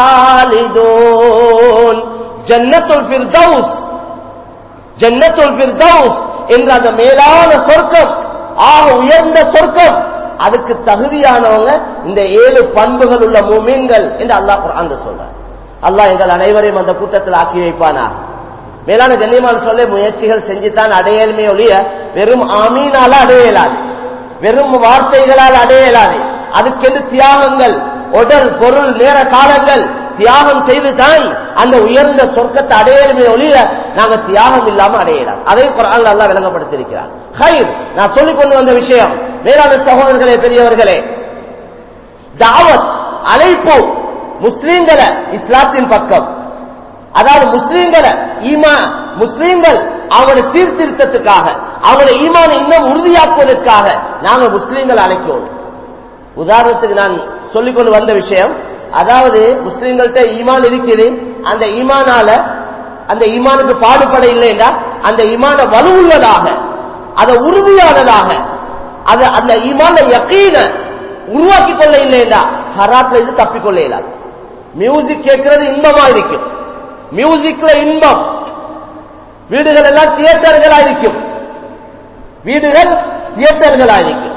ஹாலிதூன் ஜன்னத்துல் ஃபிர்தௌஸ் ஜன்னத்துல் ஃபிர்தௌஸ் என்ற அந்த மேலான சொர்க்கம் ஆக உயர்ந்த சொர்க்கம் அதுக்கு தகுதியானவங்க இந்த ஏழு பண்புகள் உள்ள மூமீன்கள் என்று அல்லாஹ் குர்ஆன்ல சொல்றார் அல்லாஹ் எங்கள் அனைவரையும் அந்த கூட்டத்தில் ஆக்கி வைப்பானா மேலான கண்ணியமான சொல்ல முயற்சிகள் செஞ்சுதான் அடையலுமே ஒழிய வெறும் ஆமீனால அடைய இயலாது வெறும் வார்த்தைகளால் அடைய இயலாது அதுக்கென்று தியாகங்கள் உடல் பொருள் நேர காலங்கள் தியாகம் செய்துதான் அந்த உயர்ந்த சொர்க்கத்தை அடையலுமே ஒழிய நாங்க தியாகம் இல்லாம அடையலாம் அதை குரான் நல்லா விளங்கப்படுத்தியிருக்கிறார் ஹைர் நான் சொல்லிக் கொண்டு வந்த விஷயம் மேலான சகோதரர்களே பெரியவர்களே தாவத் அழைப்பு முஸ்லீம்களை இஸ்லாத்தின் பக்கம் அதாவது முஸ்லீம்களை ஈமா முஸ்லீம்கள் அவங்களோட சீர்திருத்தத்துக்காக அவங்களோட ஈமான இன்னும் உறுதியாக்குவதற்காக நாங்க முஸ்லீம்களை அழைக்கிறோம் உதாரணத்துக்கு நான் சொல்லிக்கொண்டு வந்த விஷயம் அதாவது முஸ்லீம்கள்ட்ட ஈமான் இருக்குது அந்த ஈமானால அந்த ஈமானுக்கு பாடுபட இல்லைன்னா அந்த ஈமான வலுவுள்ளதாக அதை உறுதியானதாக அது அந்த ஈமான யக்கீன உருவாக்கி கொள்ள இல்லைன்னா ஹராத்ல இது தப்பிக்கொள்ள இயலாது மியூசிக் கேட்கறது இன்பமா இருக்கும் மியூசிக்ல இன்பம் வீடுகள் எல்லாம் தியேட்டர்களா இருக்கும் வீடுகள் தியேட்டர்களா இருக்கும்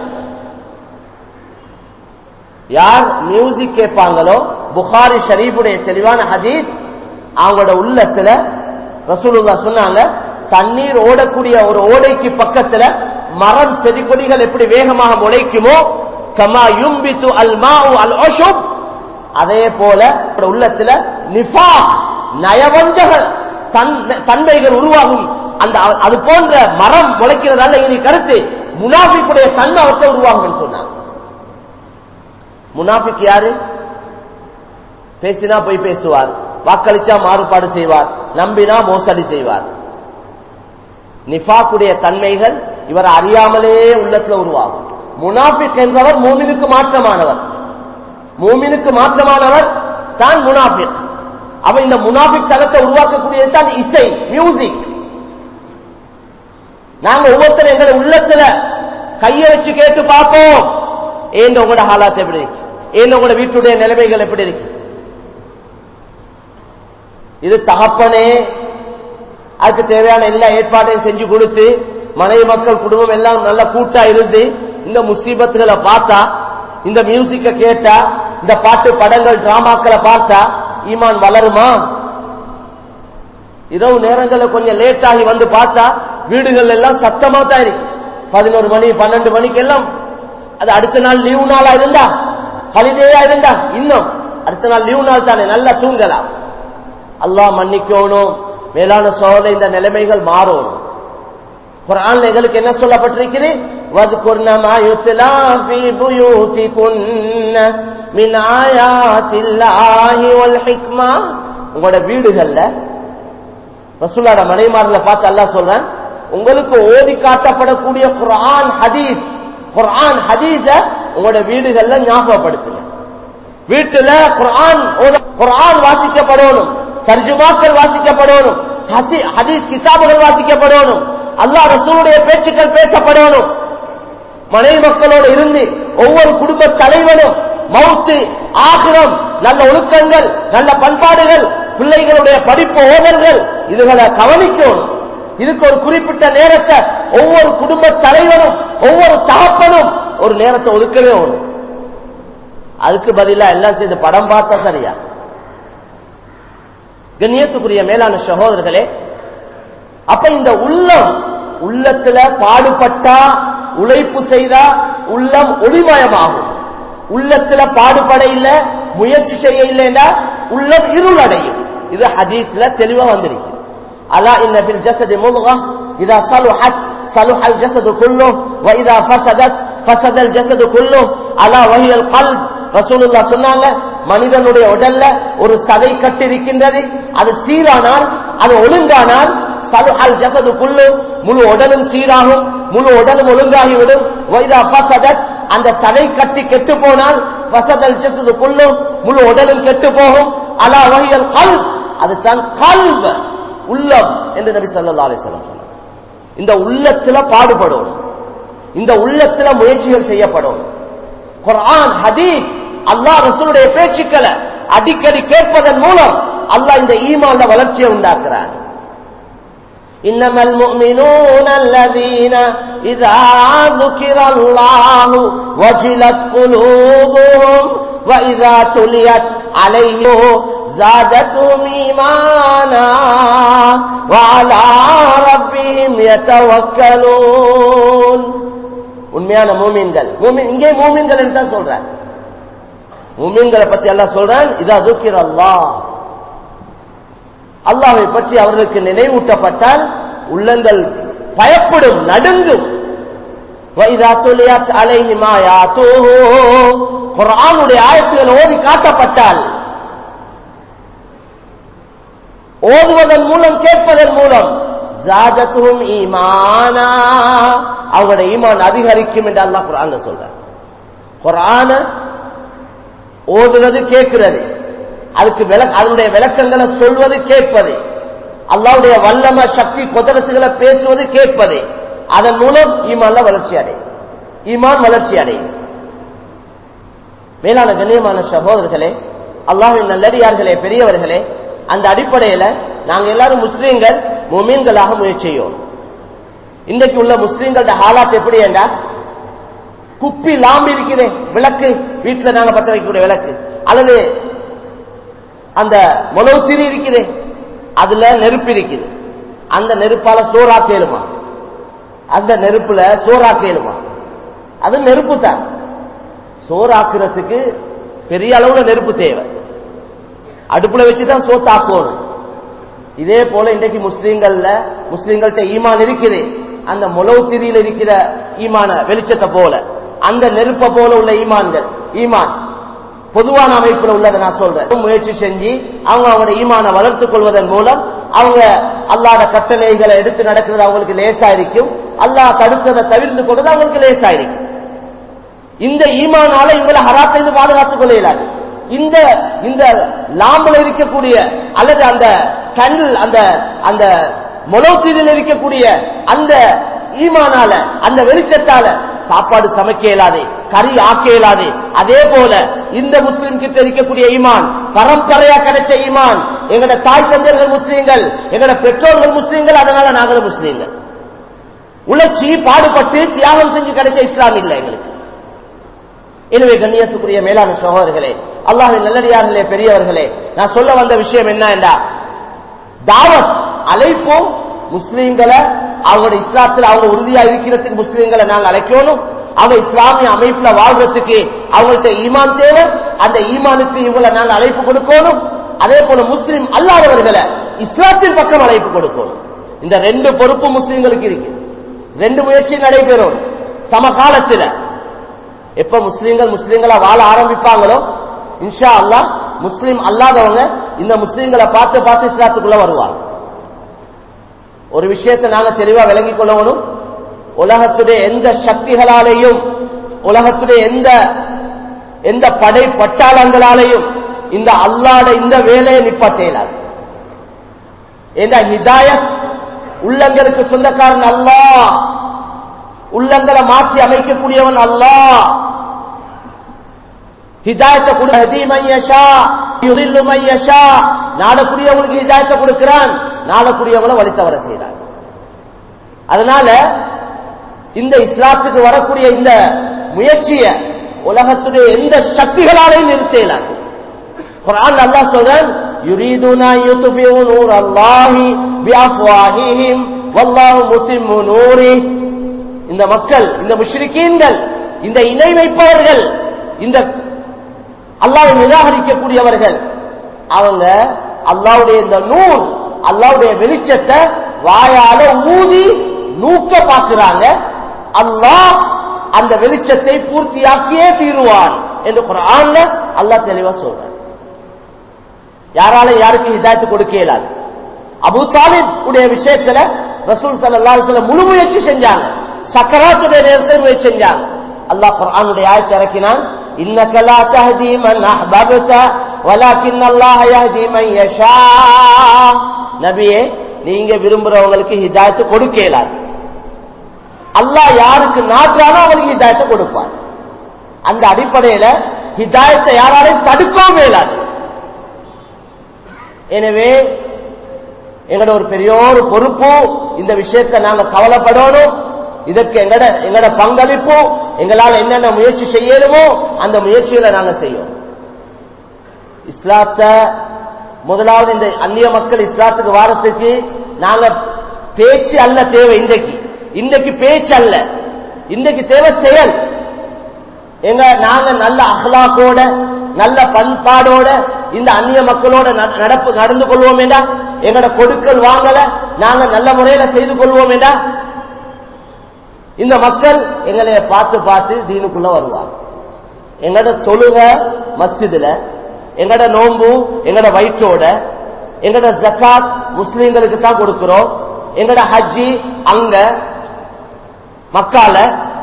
யார் மியூசிக் கேட்பாங்களோ புகாரி ஷரீஃபுடைய தெளிவான ஹதீஸ் அவங்களோட உள்ளத்துல ரசூலுல்லா சொன்னாங்க தண்ணீர் ஓடக்கூடிய ஒரு ஓடைக்கு பக்கத்துல மரம் செடி கொடிகள் எப்படி வேகமாக முளைக்குமோ கமா யும்பித்து அல் மாவு அல் அஷுப் அதே போல உள்ளத்துல நிஃபா நயவஞ்சக தன்மைகள் உருவாகும் அந்த அது போன்ற மரம் முளைக்கிறதால இனி கருத்து முனாஃபிக்குடைய தன்மை அவர்கிட்ட உருவாகும் சொன்னாங்க முனாஃபிக் யாரு பேசினா போய் பேசுவார் வாக்களிச்சா மாறுபாடு செய்வார் நம்பினா மோசடி செய்வார் நிஃபாக்குடைய தன்மைகள் இவர் அறியாமலே உள்ளத்துல உருவாகும் முனாஃபிக் என்றவர் மூமினுக்கு மாற்றமானவர் மூமினுக்கு மாற்றமானவர் தான் முனாஃபிக் அவ இந்த முனாஃபிக் தளத்தை உருவாக்கக்கூடியது தான் இசை மியூசிக் நாங்க ஒவ்வொருத்தரும் எங்களை உள்ளத்துல கைய வச்சு கேட்டு பார்ப்போம் ஏன் உங்களோட ஹாலாத் எப்படி இருக்கு ஏன் உங்களோட வீட்டுடைய நிலைமைகள் எப்படி இருக்கு இது தகப்பனே அதுக்கு தேவையான எல்லா ஏற்பாட்டையும் செஞ்சு கொடுத்து மனைவி மக்கள் குடும்பம் எல்லாம் நல்ல கூட்டா இருந்து இந்த முசீபத்துகளை பார்த்தா இந்த மியூசிக்க கேட்டா இந்த பாட்டு படங்கள் டிராமாக்களை பார்த்தா ஈமான் வளருமா இரவு நேரங்களில் கொஞ்சம் லேட் ஆகி வந்து பார்த்தா வீடுகள் எல்லாம் சத்தமா தான் இருக்கு பதினோரு மணி பன்னெண்டு மணிக்கு எல்லாம் அது அடுத்த நாள் லீவு நாளா இருந்தா ஹாலிடேயா இருந்தா இன்னும் அடுத்த நாள் லீவு நாள் தானே நல்லா தூங்கலாம் அல்லாஹ் மன்னிக்கணும் மேலான சோதனை இந்த நிலைமைகள் மாறும் குரான் எங்களுக்கு என்ன சொல்லப்பட்டிருக்குது واذكرن ما يتلى في بيوتكن من آيات الله والحكمة உங்களோட வீடுகள்ல ரசூலோட மனைமார்ல பார்த்து அல்லாஹ் சொல்றேன் உங்களுக்கு ஓதி காட்டப்படக்கூடிய குர்ஆன் ஹதீஸ் குர்ஆன் ஹதீஸ உங்களோட வீடுகள்ல ஞாபகப்படுத்துங்க வீட்டுல குர்ஆன் குர்ஆன் வாசிக்கப்படணும் தர்ஜுமாக்கள் வாசிக்கப்படணும் ஹதீஸ் கிதாபுகள் வாசிக்கப்படணும் அல்லாஹ் ரசூலுடைய பேச்சுக்கள் பேசப்படணும் மனைவி மக்களோடு இருந்து ஒவ்வொரு குடும்ப தலைவனும் மவுத்து ஆகிரம் நல்ல ஒழுக்கங்கள் நல்ல பண்பாடுகள் பிள்ளைகளுடைய படிப்பு ஓதல்கள் இதுகளை கவனிக்கணும் இதுக்கு ஒரு குறிப்பிட்ட நேரத்தை ஒவ்வொரு குடும்ப தலைவனும் ஒவ்வொரு தகப்பனும் ஒரு நேரத்தை ஒதுக்கவே ஒண்ணும் அதுக்கு பதிலா எல்லாம் செய்து படம் பார்த்தா சரியா கண்ணியத்துக்குரிய மேலான சகோதரர்களே அப்ப இந்த உள்ளம் உள்ளத்துல பாடுபட்டா உழைப்பு செய்தா உள்ளம் ஒளிமயமாகும் உள்ளத்துல பாடுபட இல்ல முயற்சி செய்ய இல்லைன்னா உள்ளம் இருள் அடையும் இது ஹதீஸ்ல தெளிவா வந்திருக்கு அலா இன்ன பில் ஜஸதி முல்கா இதா சலுஹத் சலுஹ அல் ஜஸது குல்லு வ இதா ஃபஸதத் ஃபஸத அல் ஜஸது குல்லு அலா வஹியல் கல்ப் ரசூலுல்லாஹ் சொன்னாங்க மனிதனுடைய உடல்ல ஒரு சதை கட்டு இருக்கின்றது அது சீரானால் அது ஒழுங்கானால் சலுஹல் ஜசது குல்லு முழு உடலும் சீராகும் முழு உடலும் ஒழுங்காகிவிடும் வைதா பசதத் அந்த சதை கட்டி கெட்டு போனால் வசதல் ஜசது குல்லு முழு உடலும் கெட்டு போகும் அலா வகையல் கல் அதுதான் கல்வ உள்ளம் என்று நபி சல்லா அலிஸ்லாம் சொன்னார் இந்த உள்ளத்துல பாடுபடும் இந்த உள்ளத்துல முயற்சிகள் செய்யப்படும் குர்ஆன் ஹதீஸ் அல்லாஹ் ரசூலுடைய பேச்சுக்களை அடிக்கடி கேட்பதன் மூலம் அல்லாஹ் இந்த ஈமான்ல வளர்ச்சியை உண்டாக்குறார் إنما المؤمنون الذين إذا ذكر الله وجلت قلوبهم وإذا تليت عليهم زادتهم إيمانا وعلى ربهم يتوكلون உண்மையான மூமீன்கள் மூமின் இங்கே மூமீன்கள் என்று தான் சொல்றார் மூமீன்களை பற்றி அல்லாஹ் சொல்றான் இதா துக்கிர் அல்லாஹ் அல்லாஹை பற்றி அவர்களுக்கு நினைவூட்டப்பட்டால் உள்ளங்கள் பயப்படும் நடுங்கும் وَإِذَا تُلِيَتْ عَلَيْهِمْ آيَاتُهُ குர்ஆனுடைய ஆயத்துகள் ஓதி காட்டப்பட்டால் ஓதுவதன் மூலம் கேட்பதன் மூலம் ஜாதத்தும் ஈமானா அவங்களுடைய ஈமான் அதிகரிக்கும் என்று அல்லாஹ் குர்ஆன்ல சொல்றார் குர்ஆன ஓதுவது கேட்கிறது அதுக்கு விளக்க அதனுடைய விளக்கங்களை சொல்வது கேட்பது அல்லாவுடைய வல்லம சக்தி குதிரத்துகளை பேசுவது கேட்பது அதன் மூலம் ஈமான்ல வளர்ச்சி அடையும் ஈமான் வளர்ச்சி அடையும் மேலான கண்ணியமான சகோதரர்களே அல்லாஹின் நல்லடியார்களே பெரியவர்களே அந்த அடிப்படையில நாங்க எல்லாரும் முஸ்லீம்கள் முமீன்களாக முயற்சி செய்யும் இன்றைக்கு உள்ள முஸ்லீம்களோட ஹாலாத் எப்படி என்றா குப்பி லாம்பு இருக்குது விளக்கு வீட்டுல நாங்க பற்ற வைக்கக்கூடிய விளக்கு அல்லது அந்த திரி இருக்குது அதுல நெருப்பு இருக்குது அந்த நெருப்பால சோறா கேளுமா அந்த நெருப்புல சோறா கேளுமா அது நெருப்பு தான் சோறாக்குறதுக்கு பெரிய அளவுல நெருப்பு தேவை அடுப்புல வச்சுதான் சோத்தாக்கணும் இதே போல இன்றைக்கு முஸ்லீம்கள்ல முஸ்லீம்கள்ட்ட ஈமான் இருக்குது அந்த முளவு திரியில் இருக்கிற ஈமான வெளிச்சத்தை போல அந்த நெருப்பை போல உள்ள ஈமான்கள் ஈமான் பொதுவான அமைப்புல உள்ளதை நான் சொல்றேன் முயற்சி செஞ்சு அவங்க அவங்களோட ஈமான வளர்த்துக் கொள்வதன் மூலம் அவங்க அல்லாத கட்டளைகளை எடுத்து நடக்கிறது அவங்களுக்கு லேசா இருக்கும் அல்லாஹ் தடுத்ததை தவிர்த்து கொள்வது அவங்களுக்கு லேசா இருக்கும் இந்த ஈமானால இவங்களை ஹராத்திலிருந்து பாதுகாத்துக் கொள்ள இயலாது இந்த இந்த லாம்புல இருக்கக்கூடிய அல்லது அந்த கண்ணில் அந்த அந்த முளவுத்தீரில் இருக்கக்கூடிய அந்த ஈமானால அந்த வெளிச்சத்தால சாப்பாடு சமைக்க இயலாது கறி ஆக்க இயலாது அதே போல இந்த முஸ்லிம் கிட்ட இருக்கக்கூடிய ஈமான் பரம்பரையா கிடைச்ச ஈமான் எங்கட தாய் தந்தையர்கள் முஸ்லீம்கள் எங்கட பெற்றோர்கள் முஸ்லீம்கள் அதனால நாங்களும் முஸ்லீம்கள் உழைச்சி பாடுபட்டு தியாகம் செஞ்சு கிடைச்ச இஸ்லாம் இல்லை எங்களுக்கு எனவே கண்ணியத்துக்குரிய மேலான சகோதரர்களே அல்லாஹின் நல்லடியார்களே பெரியவர்களே நான் சொல்ல வந்த விஷயம் என்ன என்றா தாவத் அழைப்போம் முஸ்லீம்களை அவங்களோட இஸ்லாத்தில் அவங்க உறுதியா இருக்கிறதுக்கு முஸ்லீம்களை நாங்க அழைக்கணும் அவங்க இஸ்லாமிய அமைப்புல வாழ்றதுக்கு அவங்கள்ட்ட ஈமான் தேவை அந்த ஈமானுக்கு இவங்களை நாங்க அழைப்பு கொடுக்கணும் அதே போல முஸ்லீம் அல்லாதவர்களை இஸ்லாத்தின் பக்கம் அழைப்பு கொடுக்கணும் இந்த ரெண்டு பொறுப்பு முஸ்லீம்களுக்கு இருக்கு ரெண்டு முயற்சி நடைபெறும் சமகாலத்தில் எப்ப முஸ்லீம்கள் முஸ்லீம்களா வாழ ஆரம்பிப்பாங்களோ இன்ஷா அல்லாஹ் முஸ்லீம் அல்லாதவங்க இந்த முஸ்லீம்களை பார்த்து பார்த்து இஸ்லாத்துக்குள்ள வருவாங்க ஒரு விஷயத்தை நாங்க தெளிவா விளங்கிக் கொள்ளணும் உலகத்துடைய எந்த சக்திகளாலேயும் உலகத்துடைய எந்த எந்த படை பட்டாளங்களாலேயும் இந்த அல்லாட இந்த வேலையை நிப்பாட்ட இயலாது ஏன்னா ஹிதாயத் உள்ளங்களுக்கு சொந்தக்காரன் அல்லாஹ் உள்ளங்களை மாற்றி அமைக்கக்கூடியவன் அல்லாஹ் ஹிதாயத்தை கொடு ஹதி மையஷா யுதில்லு மையஷா நாடக்கூடியவங்களுக்கு ஹிதாயத்தை கொடுக்கிறான் நாடக்கூடியவங்களை வழி தவற செய்கிறான் அதனால இந்த இஸ்லாத்துக்கு வரக்கூடிய இந்த முயற்சிய உலகத்துடைய எந்த சக்திகளாலையும் நிறுத்த இயலாது குர்ஆன் அல்லாஹ் சொல்றான் யுரீதுனா யுத்ஃபிஉ நூர் அல்லாஹி பிஅஃவாஹிஹிம் வல்லாஹு முத்திம்மு நூரி இந்த மக்கள் இந்த முஷ்ரிக்கீன்கள் இந்த இணை வைப்பவர்கள் இந்த அல்லாவை நிராகரிக்கக்கூடியவர்கள் அவங்க அல்லாவுடைய இந்த நூல் அல்லாவுடைய வெளிச்சத்தை வாயால ஊதி நூக்க பார்க்கிறாங்க அல்லாஹ் அந்த வெளிச்சத்தை பூர்த்தியாக்கியே தீருவான் என்று குரான்ல அல்லாஹ் தெளிவா சொல்றான் யாரால யாருக்கு ஹிதாயத்து கொடுக்க இயலாது அபு தாலிப் உடைய விஷயத்துல ரசூல் சல்லா அலுவலம் முழு முயற்சி செஞ்சாங்க சக்கராத்துடைய நேரத்தில் முயற்சி செஞ்சாங்க அல்லாஹ் குர்ஆனுடைய ஆயத்தை இறக்கினான் இன்னக லா தஹதி மன் அஹ்பப்த வலாக்கின் அல்லாஹ் யஹ்தி மன் யஷா நபியே நீங்க விரும்புறவங்களுக்கு ஹிதாயத்து கொடுக்க இயலாது அல்லாஹ் யாருக்கு நாட்டுறானோ அவங்களுக்கு ஹிதாயத்தை கொடுப்பார் அந்த அடிப்படையில ஹிதாயத்தை யாராலையும் தடுக்கவும் இயலாது எனவே எங்களோட ஒரு பெரிய ஒரு பொறுப்பு இந்த விஷயத்தை நாங்க கவலைப்படணும் இதற்கு எங்கட எங்கட பங்களிப்பு எங்களால் என்னென்ன முயற்சி செய்யணுமோ அந்த முயற்சிகளை நாங்க செய்யும் இஸ்லாத்தை முதலாவது இந்த அந்நிய மக்கள் இஸ்லாத்துக்கு வாரத்துக்கு நாங்க பேச்சு அல்ல தேவை இன்றைக்கு இன்றைக்கு பேச்சு அல்ல இன்றைக்கு தேவை செயல் எங்க நாங்க நல்ல அஹ்லாக்கோட நல்ல பண்பாடோட இந்த அந்நிய மக்களோட ந- நடப்பு நடந்து கொள்வோம் வேண்டா எங்கட கொடுக்கல் வாங்கல நாங்க நல்ல முறையில செய்து கொள்வோம் வேண்டா இந்த மக்கள் எங்களை பார்த்து பார்த்து தீனுக்குள்ள வருவாங்க எங்கட தொழுக மஸ்ஜிதுல எங்கட நோன்பு எங்கட வயிற்றோட எங்கட ஜக்காத் முஸ்லீம்களுக்கு தான் கொடுக்கிறோம் எங்கட ஹஜ்ஜி அங்க மக்கால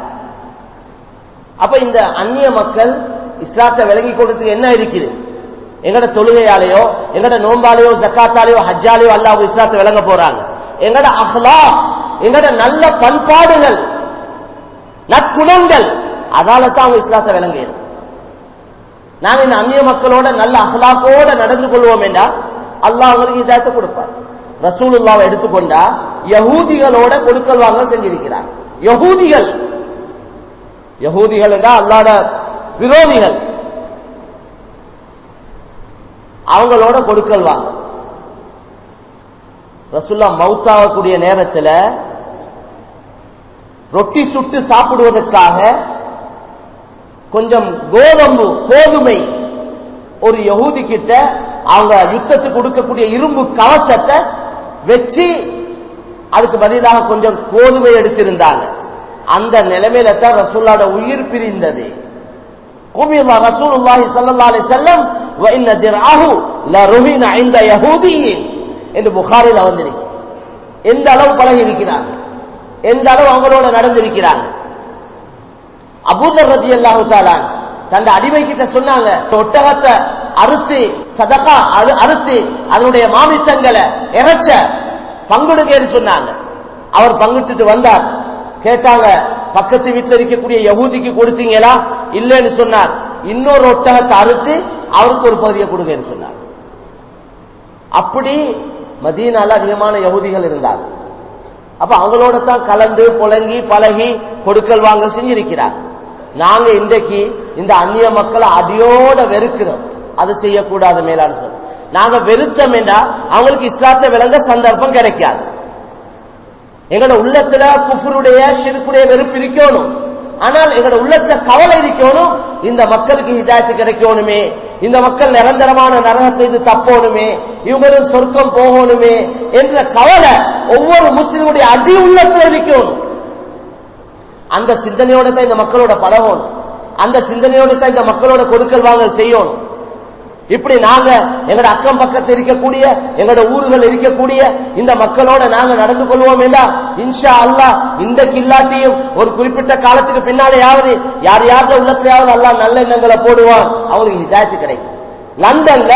அப்ப இந்த அந்நிய மக்கள் இஸ்லாத்தை விளங்கி கொடுத்து என்ன இருக்குது எங்கட தொழுகையாலேயோ எங்கட நோம்பாலேயோ ஜக்காத்தாலேயோ ஹஜ்ஜாலேயோ அல்லாஹ் இஸ்லாத்தை விளங்க போறாங்க எங்கட அஹ்லா எங்கட நல்ல பண்பாடுகள் நற்குணங்கள் அதால தான் அவங்க இஸ்லாத்தை விளங்கியது நாங்க இந்த அந்நிய மக்களோட நல்ல அஹ்லாக்கோட நடந்து கொள்வோம் என்றா அல்லாஹ் அவங்களுக்கு இதாயத்தை கொடுப்பார் ரசூலுல்லாவை எடுத்துக்கொண்டா யகூதிகளோட கொடுக்கல் வாங்கல் செஞ்சிருக்கிறார் யகூதிகள் யகூதிகள் என்றால் அல்லாட விரோதிகள் அவங்களோட கொடுக்கல் வாங்க ரசுல்லா மவுத்தாகக்கூடிய நேரத்தில் ரொட்டி சுட்டு சாப்பிடுவதற்காக கொஞ்சம் கோதம்பு கோதுமை ஒரு யகூதி கிட்ட அவங்க யுத்தத்துக்கு கொடுக்கக்கூடிய இரும்பு கவசத்தை வச்சு அதுக்கு பதிலாக கொஞ்சம் கோதுமை எடுத்திருந்தாங்க அந்த நிலைமையில தான் ரசூல்லாட உயிர் பிரிந்தது குபியல்லா ரசூலுல்லாஹி ஸல்லல்லாஹு அலைஹி வஸல்லம் வ இன்ன திர்அஹு லருஹின இன்த யஹூதியின் என்று புகாரில வந்திருக்கு எந்த அளவு பழகி இருக்கிறாங்க எந்த அளவு அவங்களோட நடந்திருக்கிறாங்க அபூதர் ரதி அல்லாஹு தாலான் தந்த அடிமை கிட்ட சொன்னாங்க ஒட்டகத்தை அறுத்து சதகா அது அறுத்து அதனுடைய மாமிசங்களை இறைச்ச பங்குடுங்கன்னு சொன்னாங்க அவர் பங்கிட்டுட்டு வந்தார் கேட்டாங்க பக்கத்து வீட்டில் இருக்கக்கூடிய யகூதிக்கு கொடுத்தீங்களா இல்லைன்னு சொன்னார் இன்னொரு ஒட்டகத்தை அறுத்து அவருக்கு ஒரு பகுதியை கொடுங்கன்னு சொன்னார் அப்படி மதீனால அதிகமான யகூதிகள் இருந்தாங்க அப்ப அவங்களோட தான் கலந்து புழங்கி பழகி கொடுக்கல் வாங்கல் செஞ்சிருக்கிறார் நாங்க இன்றைக்கு இந்த அந்நிய மக்களை அடியோட வெறுக்கிறோம் அது செய்யக்கூடாது மேலான சொல் நாங்க வெறுத்தோம் என்றா அவங்களுக்கு இஸ்லாத்தை விளங்க சந்தர்ப்பம் கிடைக்காது எங்களோட உள்ளத்துல குஃபருடைய ஷிருக்குடைய வெறுப்பு இருக்கணும் ஆனால் எங்களோட உள்ளத்துல கவலை இருக்கணும் இந்த மக்களுக்கு ஹிதாயத்து கிடைக்கணுமே இந்த மக்கள் நிரந்தரமான நரகத்தை இது தப்போணுமே இவங்களும் சொர்க்கம் போகணுமே என்ற கவலை ஒவ்வொரு முஸ்லிமுடைய அடி உள்ளத்துல இருக்கணும் அந்த சிந்தனையோட தான் இந்த மக்களோட பழகணும் அந்த சிந்தனையோட தான் இந்த மக்களோட கொடுக்கல் வாங்கல் செய்யணும் இப்படி நாங்க எங்களோட அக்கம் பக்கத்தில் இருக்கக்கூடிய எங்களோட ஊர்கள் இருக்கக்கூடிய இந்த மக்களோட நாங்க நடந்து கொள்வோம் என்றா இன்ஷா அல்லாஹ் இந்த கில்லாட்டியும் ஒரு குறிப்பிட்ட காலத்துக்கு பின்னாலேயாவது யார் யாருடைய உள்ளத்திலேயாவது அல்லாஹ் நல்ல எண்ணங்களை போடுவான் அவங்களுக்கு ஹிதாயத்து கிடைக்கும் லண்டன்ல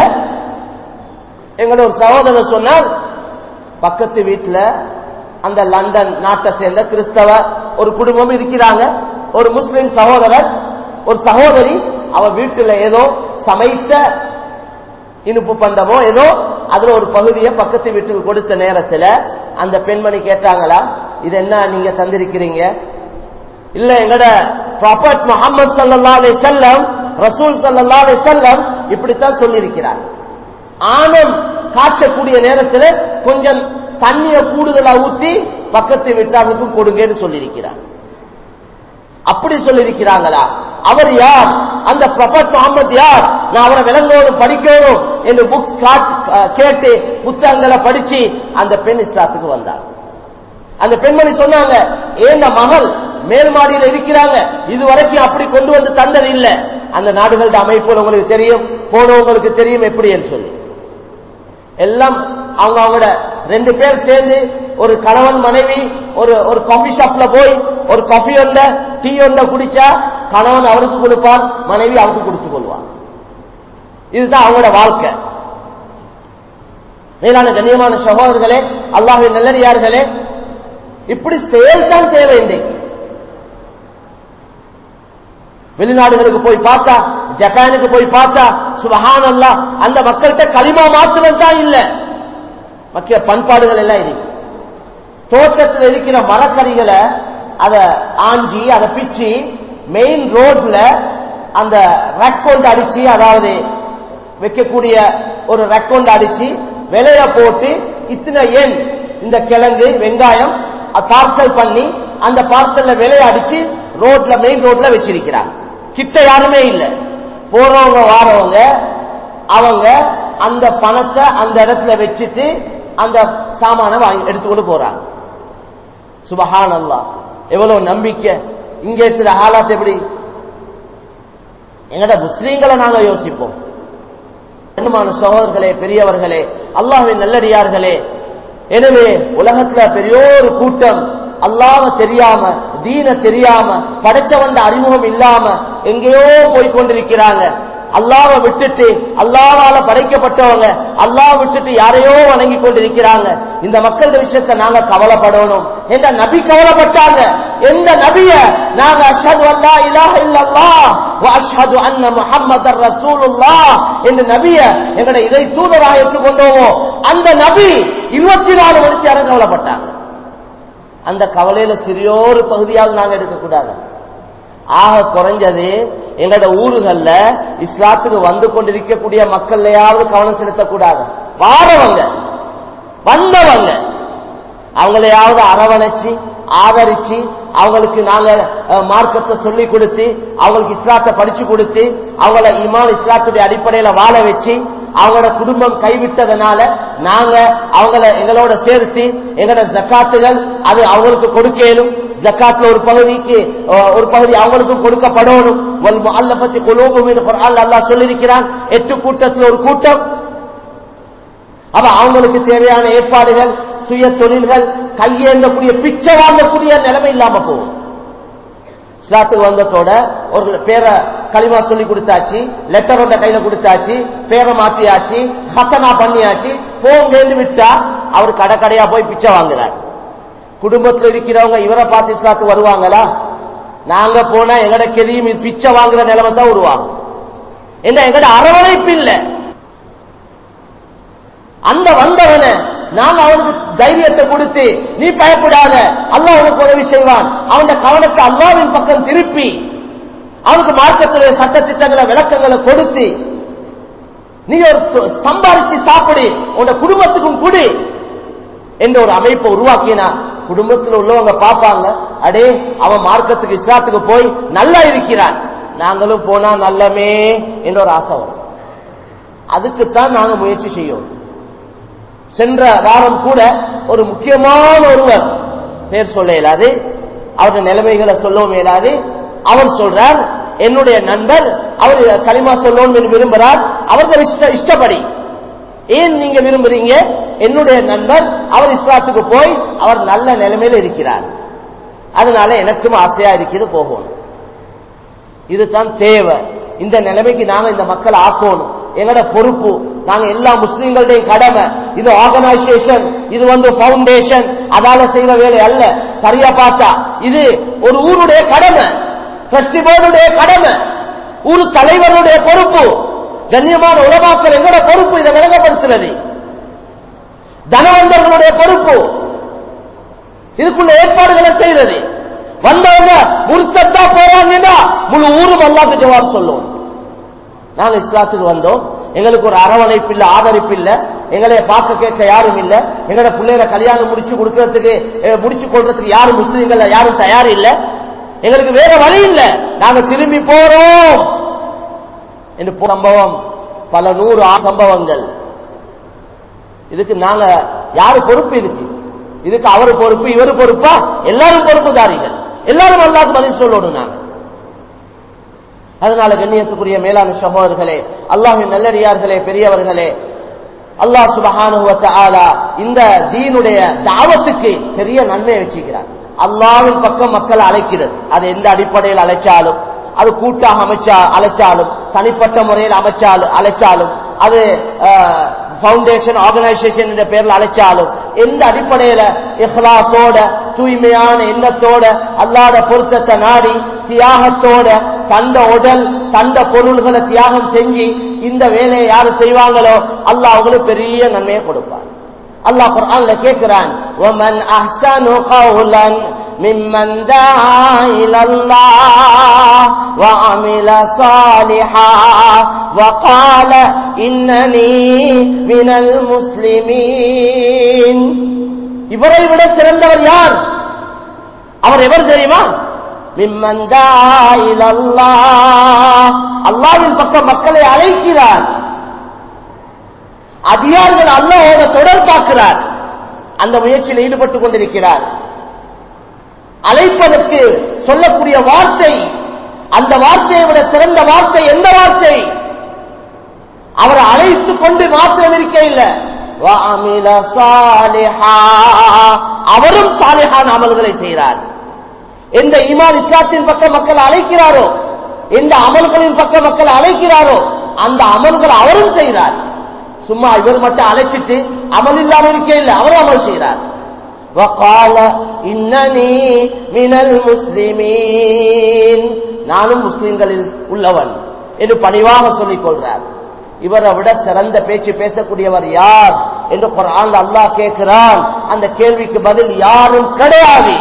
எங்களோட ஒரு சகோதரர் சொன்னார் பக்கத்து வீட்டுல அந்த லண்டன் நாட்டை சேர்ந்த கிறிஸ்தவ ஒரு குடும்பம் இருக்கிறாங்க ஒரு முஸ்லிம் சகோதரர் ஒரு சகோதரி அவ வீட்டுல ஏதோ சமைத்த இனிப்பு பண்டமோ ஏதோ அதுல ஒரு பகுதியை பக்கத்து வீட்டுக்கு கொடுத்த நேரத்துல அந்த பெண்மணி கேட்டாங்களா இது என்ன நீங்க தந்திருக்கிறீங்க இல்ல எங்கட ப்ராப்பர்ட் முகமது சல்லா அலி செல்லம் ரசூல் சல்லா அலி செல்லம் இப்படித்தான் சொல்லியிருக்கிறார் ஆணம் காய்ச்சக்கூடிய நேரத்தில் கொஞ்சம் தண்ணிய கூடுதலா ஊத்தி பக்கத்து வீட்டாருக்கும் கொடுங்கன்னு சொல்லியிருக்கிறார் அப்படி சொல்லியிருக்கிறாங்களா அவர் யார் அந்த பிரபத் முகமது யார் நான் அவரை விளங்கணும் படிக்கணும் என்று புக்ஸ் கேட்டு புத்தகங்களை படிச்சு அந்த பெண் இஸ்லாத்துக்கு வந்தார் அந்த பெண்மணி சொன்னாங்க ஏந்த மகள் மேல் மாடியில் இருக்கிறாங்க இதுவரைக்கும் அப்படி கொண்டு வந்து தந்தது இல்ல அந்த நாடுகளோட அமைப்பு உங்களுக்கு தெரியும் போனவங்களுக்கு தெரியும் எப்படி என்று சொல்லி எல்லாம் அவங்க அவங்களோட ரெண்டு பேர் சேர்ந்து ஒரு கணவன் மனைவி ஒரு ஒரு காஃபி ஷாப்ல போய் ஒரு காஃபி ஒண்ட டீ ஒண்ட குடிச்சா கணவன் அவருக்கு கொடுப்பார் மனைவி அவருக்கு கொடுத்து கொள்வார் இதுதான் அவங்களோட வாழ்க்கை மேலான கண்ணியமான சகோதரர்களே அல்லாஹின் நல்லடியார்களே இப்படி செயல்தான் தேவை இன்றைக்கு வெளிநாடுகளுக்கு போய் பார்த்தா ஜப்பானுக்கு போய் பார்த்தா சுபஹான் அல்லா அந்த மக்கள்கிட்ட களிமா மாத்திரம் தான் இல்ல மக்கிய பண்பாடுகள் எல்லாம் இருக்கு தோட்டத்தில் இருக்கிற மரக்கறிகளை அதை ஆஞ்சி அதை பிச்சு மெயின் ரோட்ல அந்த ரேக் கொண்டு அடிச்சு அதாவது வைக்கக்கூடிய ஒரு ரெக்கொண்டு அடிச்சு விலைய போட்டு இத்தனை எண் இந்த கிழங்கு வெங்காயம் பார்சல் பண்ணி அந்த பார்சல்ல விலைய அடிச்சு ரோட்ல மெயின் ரோட்ல வச்சிருக்கிறாங்க கிட்ட யாருமே இல்ல போறவங்க வாரவங்க அவங்க அந்த பணத்தை அந்த இடத்துல வச்சுட்டு அந்த சாமான வாங்கி எடுத்துக்கொண்டு போறாங்க சுபஹான் அல்லா எவ்வளவு நம்பிக்கை இங்க இருக்கிற ஹாலாத் எப்படி எங்கட முஸ்லீம்களை நாங்க யோசிப்போம் கண்ணுமான சகோதரர்களே பெரியவர்களே அல்லாஹ்வின் நல்லடியார்களே எனவே உலகத்துல பெரியோரு கூட்டம் அல்லாம தெரியாம தீன தெரியாம படைச்சவண்ட அறிமுகம் இல்லாம எங்கேயோ போய் கொண்டிருக்கிறாங்க அல்லாவை விட்டுட்டு அல்லாவால படைக்கப்பட்டவங்க அல்லாஹ் விட்டுட்டு யாரையோ வணங்கி கொண்டிருக்கிறாங்க இந்த மக்கள் விஷயத்தை நாங்க கவலைப்படணும் எந்த நபி கவலைப்பட்டாங்க எந்த நபிய நாங்க அஷ்ஹது அல்லா இலாஹ இல்லல்லாஹ் வ அஷ்ஹது அன்ன முஹம்மதர் ரசூலுல்லாஹ் என்ற நபிய எங்கட இதை தூதராக ஏற்றுக்கொண்டோமோ அந்த நபி இருபத்தி நாலு மணிக்கு யாரும் கவலைப்பட்டாங்க அந்த கவலையில சிறியோரு பகுதியாவது நாங்க எடுக்கக்கூடாது ஆக குறைஞ்சது எங்களோட ஊர்கள்ல இஸ்லாத்துக்கு வந்து கொண்டிருக்கக்கூடிய மக்கள்லயாவது கவனம் செலுத்தக்கூடாது வாரவங்க வந்தவங்க அவங்களையாவது அரவணைச்சு ஆதரிச்சு அவங்களுக்கு நாங்க அஹ், மார்க்கத்தை சொல்லி கொடுத்து அவங்களுக்கு இஸ்லாத்தை படிச்சு கொடுத்து அவங்கள இமான் இஸ்லாத்துடைய அடிப்படையில வாழ வச்சு அவங்களோட குடும்பம் கைவிட்டதனால நாங்க அவங்கள எங்களோட சேர்த்து எங்களோட ஜக்காத்துகள் அது அவங்களுக்கு கொடுக்கலும் ஜக்காத்ல ஒரு பகுதிக்கு அஹ், ஒரு பகுதி அவங்களுக்கும் கொடுக்கப்படணும் அல்ல பத்தி குலோபம் அல்லாஹ் சொல்லியிருக்கிறான் எட்டு கூட்டத்தில் ஒரு கூட்டம் அப்ப அவங்களுக்கு தேவையான ஏற்பாடுகள் சுய தொழில்கள் கையேந்தக்கூடிய பிச்சை வாங்கக்கூடிய நிலைமை இல்லாம போகும் இஸ்லாத்துக்கு வந்ததோட ஒரு பேரை களிமா சொல்லி கொடுத்தாச்சு லெட்டர் ஒன்ற கையில கொடுத்தாச்சு பேரை மாத்தியாச்சு ஹத்தனா பண்ணியாச்சு போங்கன்னு விட்டா அவர் கடை கடையா போய் பிச்சை வாங்குறார் குடும்பத்தில் இருக்கிறவங்க இவரை பார்த்து இஸ்லாத்துக்கு வருவாங்களா நாங்க போனா எங்கட கெதியும் இது பிச்சை வாங்குற நிலைமை தான் உருவாகும் என்ன எங்கட அரவணைப்பு இல்லை அந்த வந்தவன நாங்க அவனுக்கு தைரியத்தை கொடுத்து நீ பயப்படாத அல்லாஹ் உனக்கு உதவி செய்வான் அவன் கவனத்தை அல்லாவின் பக்கம் திருப்பி அவனுக்கு மார்க்கத்துடைய சட்ட திட்டங்களை விளக்கங்களை கொடுத்து நீ ஒரு து- சம்பாரிச்சு சாப்பிடு உன் குடும்பத்துக்கும் கொடு என்ற ஒரு அமைப்பை உருவாக்கினா குடும்பத்தில் உள்ளவங்க பார்ப்பாங்க அடே அவன் மார்க்கத்துக்கு இஸ்லாத்துக்கு போய் நல்லா இருக்கிறான் நாங்களும் போனா நல்லமே என்ற ஒரு ஆசை வரும் அதுக்குத்தான் நாங்க முயற்சி செய்யோம் சென்ற வாரம் கூட ஒரு முக்கியமான ஒருவர் பேர் சொல்ல இயலாது அவருடைய நிலைமைகளை சொல்லவும் இயலாது அவர் சொல்றார் என்னுடைய நண்பர் அவர் களிமா சொல்லணும் என்று விரும்புகிறார் அவர்கள் இஷ்ட இஷ்டப்படி ஏன் நீங்க விரும்புறீங்க என்னுடைய நண்பர் அவர் இஸ்லாத்துக்கு போய் அவர் நல்ல நிலைமையில இருக்கிறார் அதனால எனக்கும் ஆசையா இருக்குது போகணும் இதுதான் தேவை இந்த நிலைமைக்கு நாங்க இந்த மக்களை ஆக்கணும் எங்கட பொறுப்பு நாங்க எல்லா முஸ்லீம்களுடைய கடமை இது ஆர்கனைசேஷன் இது வந்து பவுண்டேஷன் அதால செய்யற வேலை அல்ல சரியா பார்த்தா இது ஒரு ஊருடைய கடமை ட்ரஸ்டி போர்டுடைய கடமை ஊர் தலைவருடைய பொறுப்பு கண்ணியமான உலமாக்கள் எங்களோட பொறுப்பு இதை விளங்கப்படுத்துறது தனவந்தர்களுடைய பொறுப்பு இதுக்குள்ள ஏற்பாடுகளை செய்யறது வந்தவங்க முருத்தத்தா போறாங்கன்னா முழு ஊரும் அல்லாக்கு ஜவாப் சொல்லும் நாங்க இஸ்லாத்துக்கு வந்தோம் எங்களுக்கு ஒரு அரவணைப்பு இல்ல ஆதரிப்பு இல்ல எங்களை பார்க்க கேட்க யாரும் இல்ல எங்களோட பிள்ளைகளை கல்யாணம் முடிச்சு கொடுக்கறதுக்கு அஹ், முடிச்சு கொள்றதுக்கு யாரும் முஸ்லீம்கள் யாரும் தயார் இல்ல எங்களுக்கு வேற வழி இல்ல நாங்க திரும்பி போறோம் என்று போ- சம்பவம் பல நூறு ஆ- சம்பவங்கள் இதுக்கு நாங்க யாரு பொறுப்பு இதுக்கு இதுக்கு அவரு பொறுப்பு இவரு பொறுப்பா எல்லாரும் பொறுப்புதாரிகள் எல்லாரும் அல்லாஹ்க்கு பதில் சொல்லணும் நாங்க அதனால கண்ணியத்துக்குரிய மேலான சகோதரர்களே அல்லாஹின் நல்லடியார்களே பெரியவர்களே அல்லாஹ் சுபஹானுஹு வ தஆலா இந்த தீனுடைய தாவத்துக்கு பெரிய நன்மை வச்சிருக்கிறார் அல்லாஹ்வின் பக்கம் மக்களை அழைக்கிறது அது எந்த அடிப்படையில் அழைச்சாலும் அது கூட்டாக அமைச்சா அழைச்சாலும் தனிப்பட்ட முறையில் அமைச்சாலும் அழைச்சாலும் அது ஃபவுண்டேஷன் ஆர்கனைசேஷன் என்ற பெயரில் அழைச்சாலும் எந்த அடிப்படையில இஹ்லாஸோட தூய்மையான எண்ணத்தோட அல்லாத பொருத்தத்தை நாடி தியாகத்தோட தந்த உடல் தந்த பொருள்களை தியாகம் செஞ்சு இந்த வேலையை யாரு செய்வாங்களோ அல்லாஹ் அவங்களுக்கு பெரிய நன்மையை கொடுப்பார் அல்லாஹ் குர்ஆன்ல கேட்கிறான் ومن احسن قولا ممن دعا الى الله وعمل صالحا وقال إنني من المسلمين இவரை விட சிறந்தவர் யார் அவர் எவர் தெரியுமா மிம்மந்தா இலல்லாஹ் அல்லாவின் பக்கம் மக்களை அழைக்கிறார் அதிகாரிகள் அல்லாஹோட தொடர் பார்க்கிறார் அந்த முயற்சியில் ஈடுபட்டுக் கொண்டிருக்கிறார் அழைப்பதற்கு சொல்லக்கூடிய வார்த்தை அந்த வார்த்தையை விட சிறந்த வார்த்தை எந்த வார்த்தை அவரை அழைத்துக் கொண்டு மாத்திரம் இருக்க இல்லை وَعَمِلَ صَالِحًا அவரும் சாலிஹான அமல்களை செய்கிறார் எந்த ஈமான் இஸ்லாத்தின் பக்கம் மக்கள் அழைக்கிறாரோ எந்த அமல்களின் பக்கம் மக்கள் அழைக்கிறாரோ அந்த அமல்கள் அவரும் செய்கிறார் சும்மா இவர் மட்டும் அழைச்சிட்டு அமல் இல்லாம இருக்க இல்லை அவரும் அமல் செய்கிறார் وقال إنني من المسلمين நானும் முஸ்லிம்களில் உள்ளவன் என்று பணிவாக சொல்லிக் கொள்றார் இவரை விட சிறந்த பேச்சு பேசக்கூடியவர் யார் என்று குரான் அல்லாஹ் கேட்கிறான் அந்த கேள்விக்கு பதில் யாரும் கிடையாது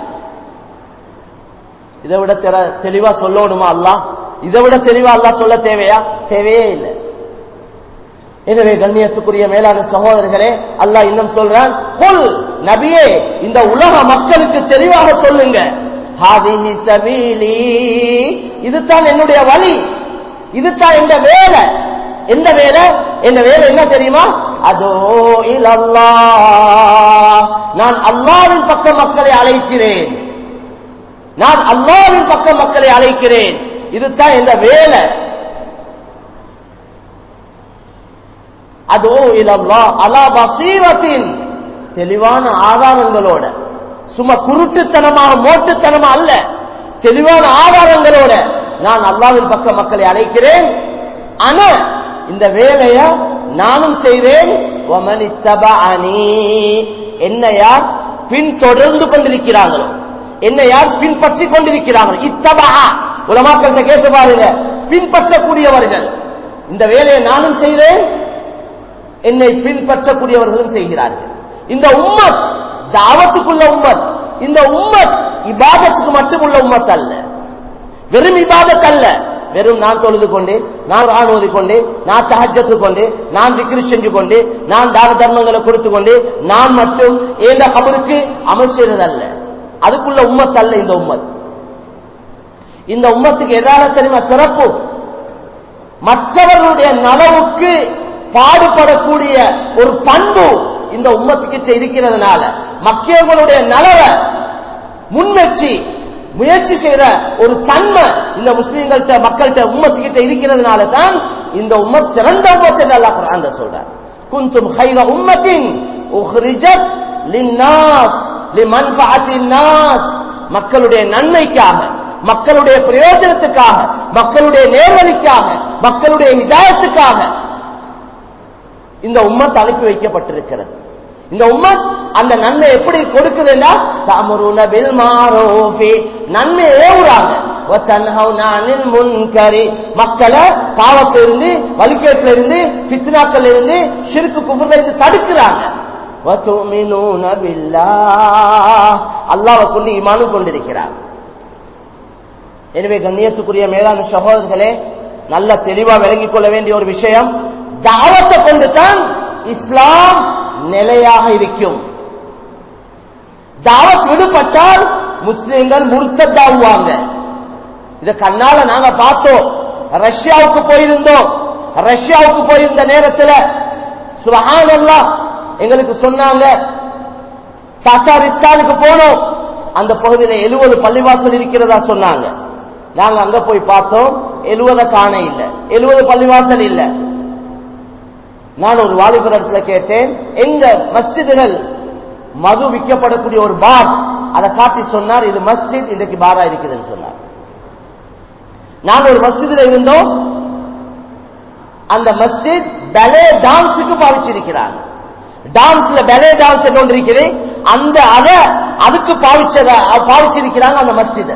இதை விட தெர- தெளிவா சொல்லணுமா அல்லாஹ் இதை விட தெளிவா அல்லாஹ் சொல்ல தேவையா தேவையே இல்லை எனவே கண்ணியத்துக்குரிய மேலான சகோதரர்களே அல்லாஹ் இன்னும் சொல்றான் புல் நபியே இந்த உலக மக்களுக்கு தெளிவாக சொல்லுங்க ஹாதிஹி சபீலி இதுதான் என்னுடைய வழி இதுதான் எந்த வேலை எந்த வேலை எந்த வேலை என்ன தெரியுமா அதோ இலல்லா நான் அல்லாவின் பக்கம் மக்களை அழைக்கிறேன் நான் அல்லாவின் பக்கம் மக்களை அழைக்கிறேன் இதுதான் எந்த வேலை அதோ இலல்லா அலா பசீரத்தின் தெளிவான ஆதாரங்களோட சும்மா குருட்டுத்தனமாக மோட்டுத்தனமா அல்ல தெளிவான ஆதாரங்களோட நான் அல்லாவின் பக்கம் மக்களை அழைக்கிறேன் ஆனா இந்த வேலைய நானும் செய்வேன் ஒமன் இத்தபஅனி. என்னை யார் பின்தொடர்ந்து கொண்டிருக்கிறார்களோ என்னை யார் பின்பற்றி கொண்டிருக்கிறார்கள் இத்தபா உலமாக்கள்கிட்ட கேட்டு பாருங்க பின்பற்றக்கூடியவர்கள் இந்த வேலையை நானும் செய்கிறேன் என்னை பின்பற்றக்கூடியவர்களும் செய்கிறார்கள் இந்த உம்மத் தாவத்துக்குள்ள உம்மத் இந்த உம்மத் இபாதத்துக்கு மட்டுமுள்ள உம்மத் அல்ல வெறும் இபாதத் அல்ல வெறும் நான் தொழுது கொண்டு நான் ரான் ஓதி கொண்டு நான் தஹஜத்து கொண்டு நான் விக்ரி செஞ்சு கொண்டு நான் தான தர்மங்களை கொடுத்து கொண்டு நான் மட்டும் ஏந்த கபருக்கு அமல் செய்யறதல்ல அதுக்குள்ள உம்மத் அல்ல இந்த உம்மத் இந்த உம்மத்துக்கு எதால தெரியுமா சிறப்பு மற்றவர்களுடைய நலவுக்கு பாடுபடக்கூடிய ஒரு பண்பு இந்த உம்மத்துக்கிட்ட இருக்கிறதுனால மக்களுடைய நலவை முன்னெச்சி முயற்சி செய்யற ஒரு தன்மை இந்த முஸ்லீம்கள்ட்ட மக்கள்கிட்ட உம்மத்துக்கிட்ட இருக்கிறதுனால தான் இந்த உம்மத் சிறந்த உம்மத் என்று அல்லாஹ் குர்ஆன்ல சொல்றார் குந்தும் خير أمة أخرجت للناس لمنفعة الناس மக்களுடைய நன்மைக்காக மக்களுடைய பிரயோஜனத்துக்காக மக்களுடைய நேர்வழிக்காக மக்களுடைய ஹிதாயத்துக்காக இந்த உம்மத் அனுப்பி வைக்கப்பட்டிருக்கிறது இந்த உம்மத் அந்த நன்மை எப்படி கொடுக்குதுன்னா தமருன பில் மாரூஃபி நன்மை ஏவுறாங்க வதன்ஹவுன அனில் முன்கரி மக்களை பாவத்திலிருந்து வலிக்கேட்டில இருந்து பித்னாக்கள் இருந்து ஷிர்கு குஃபர்ல இருந்து தடுக்கிறாங்க வதுமினூன பில்லாஹ் அல்லாஹ்வை கொண்டு ஈமானும் கொண்டிருக்கிறாங்க எனவே கண்ணியத்துக்குரிய மேலான சகோதரர்களே நல்ல தெளிவா விளங்கிக் கொள்ள வேண்டிய ஒரு விஷயம் தாவத்தை கொண்டு தான் இஸ்லாம் நிலையாக இருக்கும் தாவத் விடுபட்டால் முஸ்லிம்கள் முர்த்தத்தாவுவாங்க இத கண்ணால நாங்க பார்த்தோம் ரஷ்யாவுக்கு போயிருந்தோம் ரஷ்யாவுக்கு போயிருந்த நேரத்தில் சுபஹானல்லாஹ் எங்களுக்கு சொன்னாங்க தசாரிஸ்தானுக்கு போனோம் அந்த பகுதியில் எழுபது பள்ளிவாசல் இருக்கிறதா சொன்னாங்க நாங்க அங்க போய் பார்த்தோம் எழுவத காண இல்ல எழுபது பள்ளிவாசல் இல்ல நான் ஒரு வாலிபர் இடத்துல கேட்டேன் எங்க மஸ்ஜிதுகள் மது விற்கப்படக்கூடிய ஒரு பார் அதை காட்டி சொன்னார் இது மஸ்ஜித் இன்றைக்கு பாரா இருக்குதுன்னு சொன்னார் நான் ஒரு மஸ்ஜிதில் இருந்தோம் அந்த மஸ்ஜித் பலே டான்ஸுக்கு பாவிச்சிருக்கிறாங்க டான்ஸ்ல பலே டான்ஸ் என்ன ஒன்று இருக்குது அந்த அத அதுக்கு பாவிச்சத பாவிச்சிருக்கிறாங்க அந்த மஸ்ஜித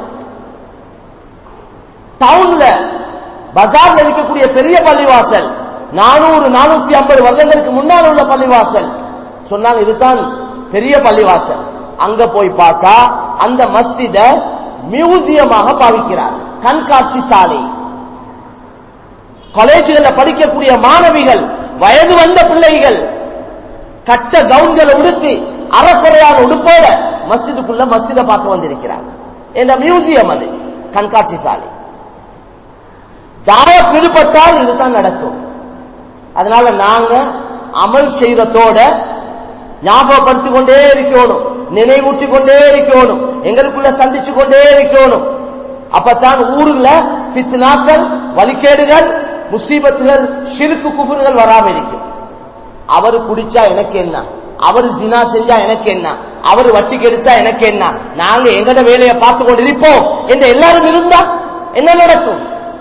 டவுன்ல பஜார்ல இருக்கக்கூடிய பெரிய பள்ளிவாசல் நானூறு நானூத்தி ஐம்பது வருடங்களுக்கு முன்னால் உள்ள பள்ளிவாசல் சொன்னாங்க இதுதான் பெரிய பள்ளிவாசல் அங்க போய் பார்த்தா அந்த மஸ்ஜித மியூசியமாக பாவிக்கிறார் கண்காட்சி சாலை காலேஜுகள்ல படிக்கக்கூடிய மாணவிகள் வயது வந்த பிள்ளைகள் கட்ட கவுன்களை உடுத்தி அறக்குறையான உடுப்போட மஸ்ஜிதுக்குள்ள மஸ்ஜித பார்க்க வந்திருக்கிறாங்க இந்த மியூசியம் அது கண்காட்சி சாலை தாவத் விடுபட்டால் இதுதான் நடக்கும் அதனால நாங்க அமல் செய்ததோட ஞாபகப்படுத்திக் கொண்டே இருக்கணும் நினைவூட்டி கொண்டே இருக்கணும் எங்களுக்குள்ள சந்திச்சு கொண்டே இருக்கணும் அப்பத்தான் ஊருல பித்னாக்கள் வழிகேடுகள் முசீபத்துகள் சிறுக்கு குபுறுகள் வராம இருக்கும் அவர் குடிச்சா எனக்கு என்ன அவர் ஜினா செஞ்சா எனக்கு என்ன அவர் வட்டி கெடுத்தா எனக்கு என்ன நாங்க எங்கட வேலையை பார்த்து கொண்டு இருப்போம் என்று எல்லாரும் இருந்தா என்ன நடக்கும்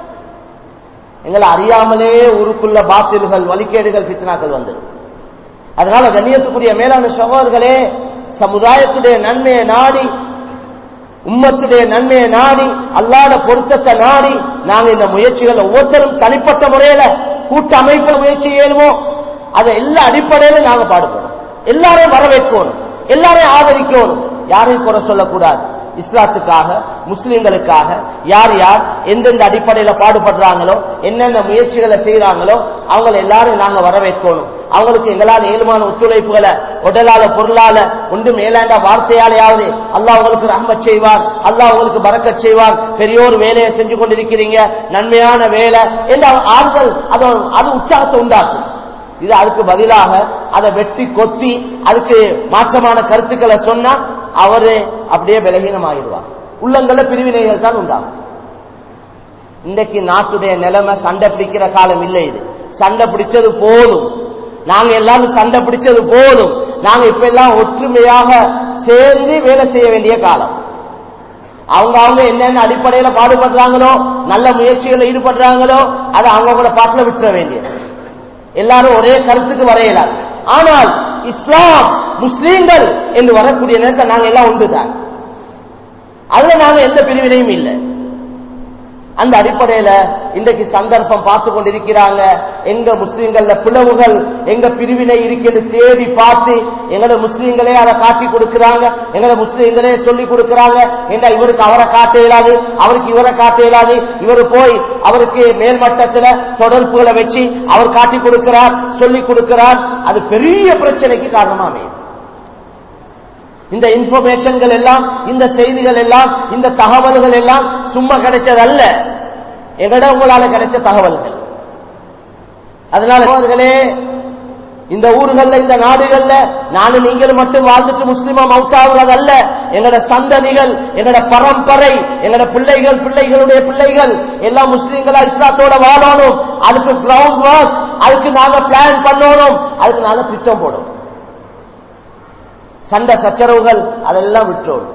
எங்களை அறியாமலே ஊருக்குள்ள பாத்தில்கள் வழிகேடுகள் பித்னாக்கள் வந்துடும் அதனால கண்ணியத்துக்குரிய மேலான சகோதரர்களே சமுதாயத்துடைய நன்மையை நாடி உம்மத்துடைய நன்மையை நாடி அல்லாட பொருத்தத்தை நாடி நாங்க இந்த முயற்சிகள் ஒவ்வொருத்தரும் தனிப்பட்ட முறையில கூட்ட அமைப்பு முயற்சி செய்யணுமோ அதை எல்லா அடிப்படையில நாங்க பாடுபடும் எல்லாரையும் வரவேற்கணும் எல்லாரையும் ஆதரிக்கணும் யாரையும் குறை சொல்லக்கூடாது இஸ்லாத்துக்காக முஸ்லிம்களுக்காக யார் யார் எந்தெந்த அடிப்படையில பாடுபடுறாங்களோ என்னென்ன முயற்சிகளை செய்யறாங்களோ அவங்களை எல்லாரும் நாங்க வரவேற்கணும் அவங்களுக்கு எங்களால் ஏழுமான ஒத்துழைப்புகளை உடலால பொருளால ஒன்று மேலாண்ட வார்த்தையாலேயாவது அல்லாஹ் உங்களுக்கு ரஹ்மத் செய்வார் அல்லாஹ் உங்களுக்கு பறக்கச் செய்வார் பெரியோர் வேலையை செஞ்சு கொண்டிருக்கிறீங்க நன்மையான வேலை என்ற ஆறுதல் அது அது உற்சாகத்தை உண்டாக்கும் இது அதுக்கு பதிலாக அதை வெட்டி கொத்தி அதுக்கு மாற்றமான கருத்துக்களை சொன்னா அவரு அப்படியே பலகீனமாகிடுவார் உள்ளங்கள பிரிவினைகள் தான் உண்டாகும் இன்றைக்கு நாட்டுடைய நிலைமை சண்டை பிடிக்கிற காலம் இல்லை இது சண்டை பிடிச்சது போதும் நாங்க எல்லாரும் சண்டை பிடிச்சது போதும் நாங்க இப்ப எல்லாம் ஒற்றுமையாக சேர்ந்து வேலை செய்ய வேண்டிய காலம் அவங்க அவங்க என்னென்ன அடிப்படையில பாடுபடுறாங்களோ நல்ல முயற்சிகளில் ஈடுபடுறாங்களோ அதை அவங்களோட பாட்டில் விட்டுற வேண்டியது எல்லாரும் ஒரே கருத்துக்கு வரையலாம் ஆனால் இஸ்லாம் முஸ்லீம்கள் என்று வரக்கூடிய நேரத்தை நாங்க எல்லாம் ஒன்றுதான் அதுல நாங்க எந்த பிரிவினையும் இல்லை அந்த அடிப்படையில இன்றைக்கு சந்தர்ப்பம் பார்த்து கொண்டிருக்கிறாங்க எங்க முஸ்லீம்கள்ல பிளவுகள் எங்க பிரிவினை இருக்கிறது தேடி பார்த்து எங்களோட முஸ்லீம்களே அதை காட்டி கொடுக்கிறாங்க எங்களோட முஸ்லீம்களே சொல்லி கொடுக்கிறாங்க என்ன இவருக்கு அவரை காட்ட இயலாது அவருக்கு இவரை காட்ட இயலாது இவர் போய் அவருக்கு மேல்மட்டத்துல தொடர்புகளை வச்சு அவர் காட்டி கொடுக்கிறார் சொல்லி கொடுக்கிறார் அது பெரிய பிரச்சனைக்கு காரணமா அமையுது இந்த இன்ஃபர்மேஷன்கள் எல்லாம் இந்த செய்திகள் எல்லாம் இந்த தகவல்கள் எல்லாம் சும்மா கிடைச்சதல்ல எங்கட உங்களால கிடைச்ச தகவல்கள் அதனால அவர்களே இந்த ஊர்கள்ல இந்த நாடுகள்ல நானும் நீங்களும் மட்டும் வாழ்ந்துட்டு முஸ்லிமா மவுத்தாவுறது அல்ல எங்கட சந்ததிகள் எங்கட பரம்பரை எங்கட பிள்ளைகள் பிள்ளைகளுடைய பிள்ளைகள் எல்லாம் முஸ்லீம்களா இஸ்லாத்தோட வாழணும் அதுக்கு கிரவுண்ட் ஒர்க் அதுக்கு நாங்க பிளான் பண்ணணும் அதுக்கு நாங்க திட்டம் போடணும் சண்டை சச்சரவுகள் அதெல்லாம் விட்டோம்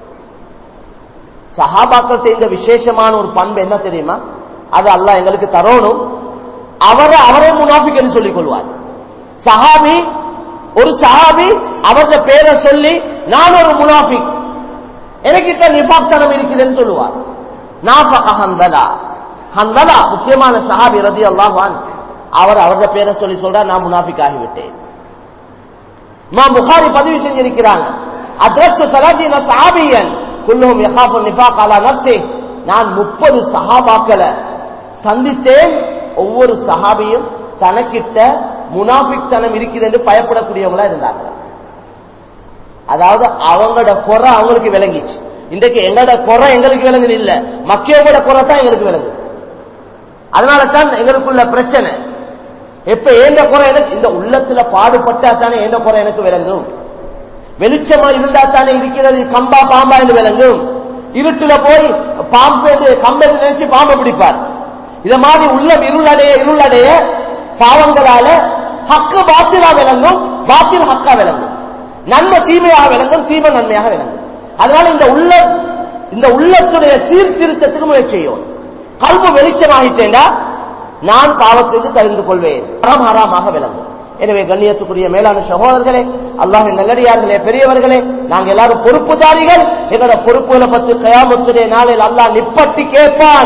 சஹாபாக்கள் செய்த விசேஷமான ஒரு பண்பு என்ன தெரியுமா அது அல்லாஹ் எங்களுக்கு தரணும் அவரை அவரே முனாஃபிக் சொல்லிக் கொள்வார் சஹாபி ஒரு சஹாபி அவரது பேரை சொல்லி நான் ஒரு முனாஃபிக் எனக்கிட்ட நிபாக்தனம் இருக்குதுன்னு சொல்லுவார் நாபக ஹந்தலா ஹந்தலா முக்கியமான சஹாபி ரதி அல்லாஹான் அவர் அவரது பேரை சொல்லி சொல்றார் நான் முனாஃபிக் ஆகிவிட்டேன் இமாம் புகாரி பதிவு செஞ்சிருக்கிறாங்க அத்ரத்து சலாஜின சஹாபியன் குல்லுஹும் யகாஃபு நிஃபாக் அலா நஃப்ஸி நான் முப்பது சஹாபாக்களை சந்தித்தேன் ஒவ்வொரு சஹாபியும் தனக்கிட்ட முனாஃபிக் தனம் இருக்குது என்று பயப்படக்கூடியவங்களா இருந்தாங்க அதாவது அவங்களோட குறை அவங்களுக்கு விளங்கிச்சு இன்றைக்கு எங்களோட குறை எங்களுக்கு விளங்குது இல்ல மக்கியோட குறை தான் எங்களுக்கு விளங்குது அதனால தான் எங்களுக்குள்ள பிரச்சனை எப்ப ஏந்த குறை எனக்கு இந்த உள்ளத்துல பாடுபட்டா தானே ஏந்த குறை எனக்கு விளங்கும் வெளிச்சமா இருந்தா தானே இருக்கிறது கம்பா பாம்பா என்று விளங்கும் இருட்டுல போய் பாம்பு கம்பெனி நினைச்சு பாம்பை பிடிப்பார் இத மாதிரி உள்ளம் இருளடைய இருளடைய பாவங்களால ஹக்கு பாத்திலா விளங்கும் பாத்தில் ஹக்கா விளங்கும் நன்மை தீமையாக விளங்கும் தீமை நன்மையாக விளங்கும் அதனால இந்த உள்ள இந்த உள்ளத்துடைய சீர்திருத்தத்துக்கு முயற்சி செய்யும் கல்வி வெளிச்சமாகிட்டேண்டா நான் பாவத்திற்கு தெரிந்து கொள்வேன் ஹராம் ஹராமாக விளங்கும் எனவே கண்ணியத்துக்குரிய மேலான சகோதரர்களே அல்லாஹின் நல்லடியார்களே பெரியவர்களே நாங்க எல்லாரும் பொறுப்புதாரிகள் எங்களோட பொறுப்புகளை பற்றி கயாமத்துடைய நாளில் அல்லாஹ் நிப்பட்டி கேட்பான்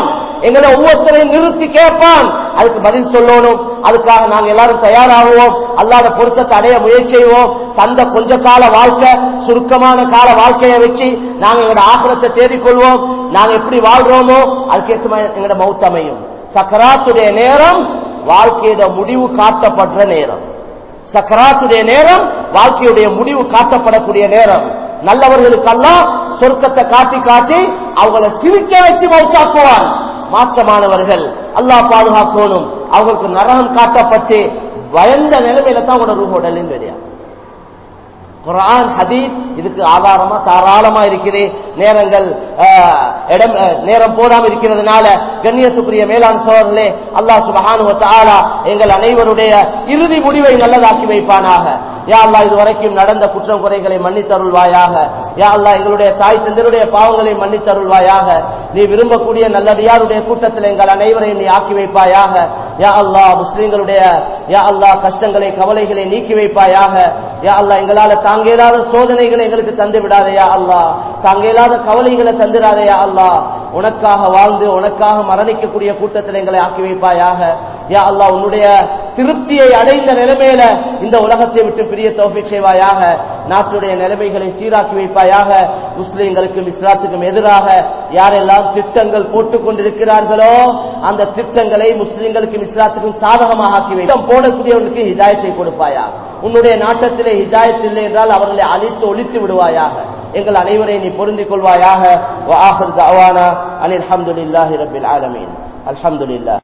எங்களை ஒவ்வொருத்தரையும் நிறுத்தி கேட்பான் அதுக்கு பதில் சொல்லணும் அதுக்காக நாங்க எல்லாரும் தயாராகுவோம் அல்லாத பொருத்தத்தை அடைய முயற்சி செய்வோம் தந்த கொஞ்ச கால வாழ்க்கை சுருக்கமான கால வாழ்க்கையை வச்சு நாங்க எங்களோட ஆக்கிரத்தை தேடிக்கொள்வோம் நாங்க எப்படி வாழ்றோமோ அதுக்கேற்ற மாதிரி எங்களோட மௌத் அமையும் சக்கராத்துடைய நேரம் வாழ்க்கையோட முடிவு காட்டப்படுற நேரம் சக்கராத்துடைய நேரம் வாழ்க்கையுடைய முடிவு காட்டப்படக்கூடிய நேரம் நல்லவர்களுக்கெல்லாம் சொர்க்கத்தை காட்டி காட்டி அவங்கள சிரிக்க வச்சு மௌத்தாக்குவான் மாற்றமானவர்கள் அல்லாஹ் பாதுகாக்கணும் அவங்களுக்கு நரகம் காட்டப்பட்டு பயந்த நிலைமையில தான் உங்களோட ரூஹோடலின் வெளியா குரான் ஹதீஸ் இதுக்கு ஆதாரமா தாராளமா இருக்குது நேரங்கள் ஆஹ், இடம் ஆஹ், நேரம் போதாம இருக்கிறதுனால கண்ணியத்துக்குரிய மேலாண் சோழர்களே அல்லாஹ் சுபஹானு வ தஆலா எங்கள் அனைவருடைய இறுதி முடிவை நல்லதாக்கி வைப்பானாக யா அல்லாஹ் இதுவரைக்கும் நடந்த குற்றம் குறைகளை மன்னித்தருள்வாயாக யா அல்லாஹ் எங்களுடைய தாய் தந்தருடைய பாவங்களை மன்னித்தருள்வாயாக நீ விரும்பக்கூடிய நல்லடியாருடைய கூட்டத்தில் எங்கள் அனைவரையும் நீ ஆக்கி வைப்பாயாக யா அல்லாஹ் முஸ்லிம்களுடைய யா அல்லாஹ் கஷ்டங்களை கவலைகளை நீக்கி வைப்பாயாக யா அல்லாஹ் எங்களால தாங்க இயலாத சோதனைகளை எங்களுக்கு தந்து விடாதயா அல்லாஹ் தாங்க இயலாத கவலைகளை தந்துடாதயா அல்லாஹ் உனக்காக வாழ்ந்து உனக்காக மரணிக்கக்கூடிய கூட்டத்தில் எங்களை ஆக்கி வைப்பாயாக யா அல்லாஹ் உன்னுடைய திருப்தியை அடைந்த நிலைமையில இந்த உலகத்தை விட்டு பிரிய தௌஃபிக் செய்வாயாக நாட்டுடைய நிலைமைகளை சீராக்கி வைப்பாயாக முஸ்லிம்களுக்கும் இஸ்லாத்துக்கும் எதிராக யாரெல்லாம் திட்டங்கள் போட்டுக் கொண்டிருக்கிறார்களோ அந்த திட்டங்களை முஸ்லிம்களுக்கும் இஸ்லாத்துக்கும் சாதகமாக ஆக்கி வை திட்டம் போடக்கூடியவர்களுக்கு ஹிதாயத்தை கொடுப்பாயா உன்னுடைய நாட்டத்திலே ஹிதாயத் இல்லை என்றால் அவர்களை அழித்து ஒழித்து விடுவாயாக எங்கள் அனைவரையும் நீ பொருந்திக் கொள்வாயாக அனில் அஹமதுல்லாஹி ரபில் ஆலமீன் அல்ஹம்துலில்லாஹ்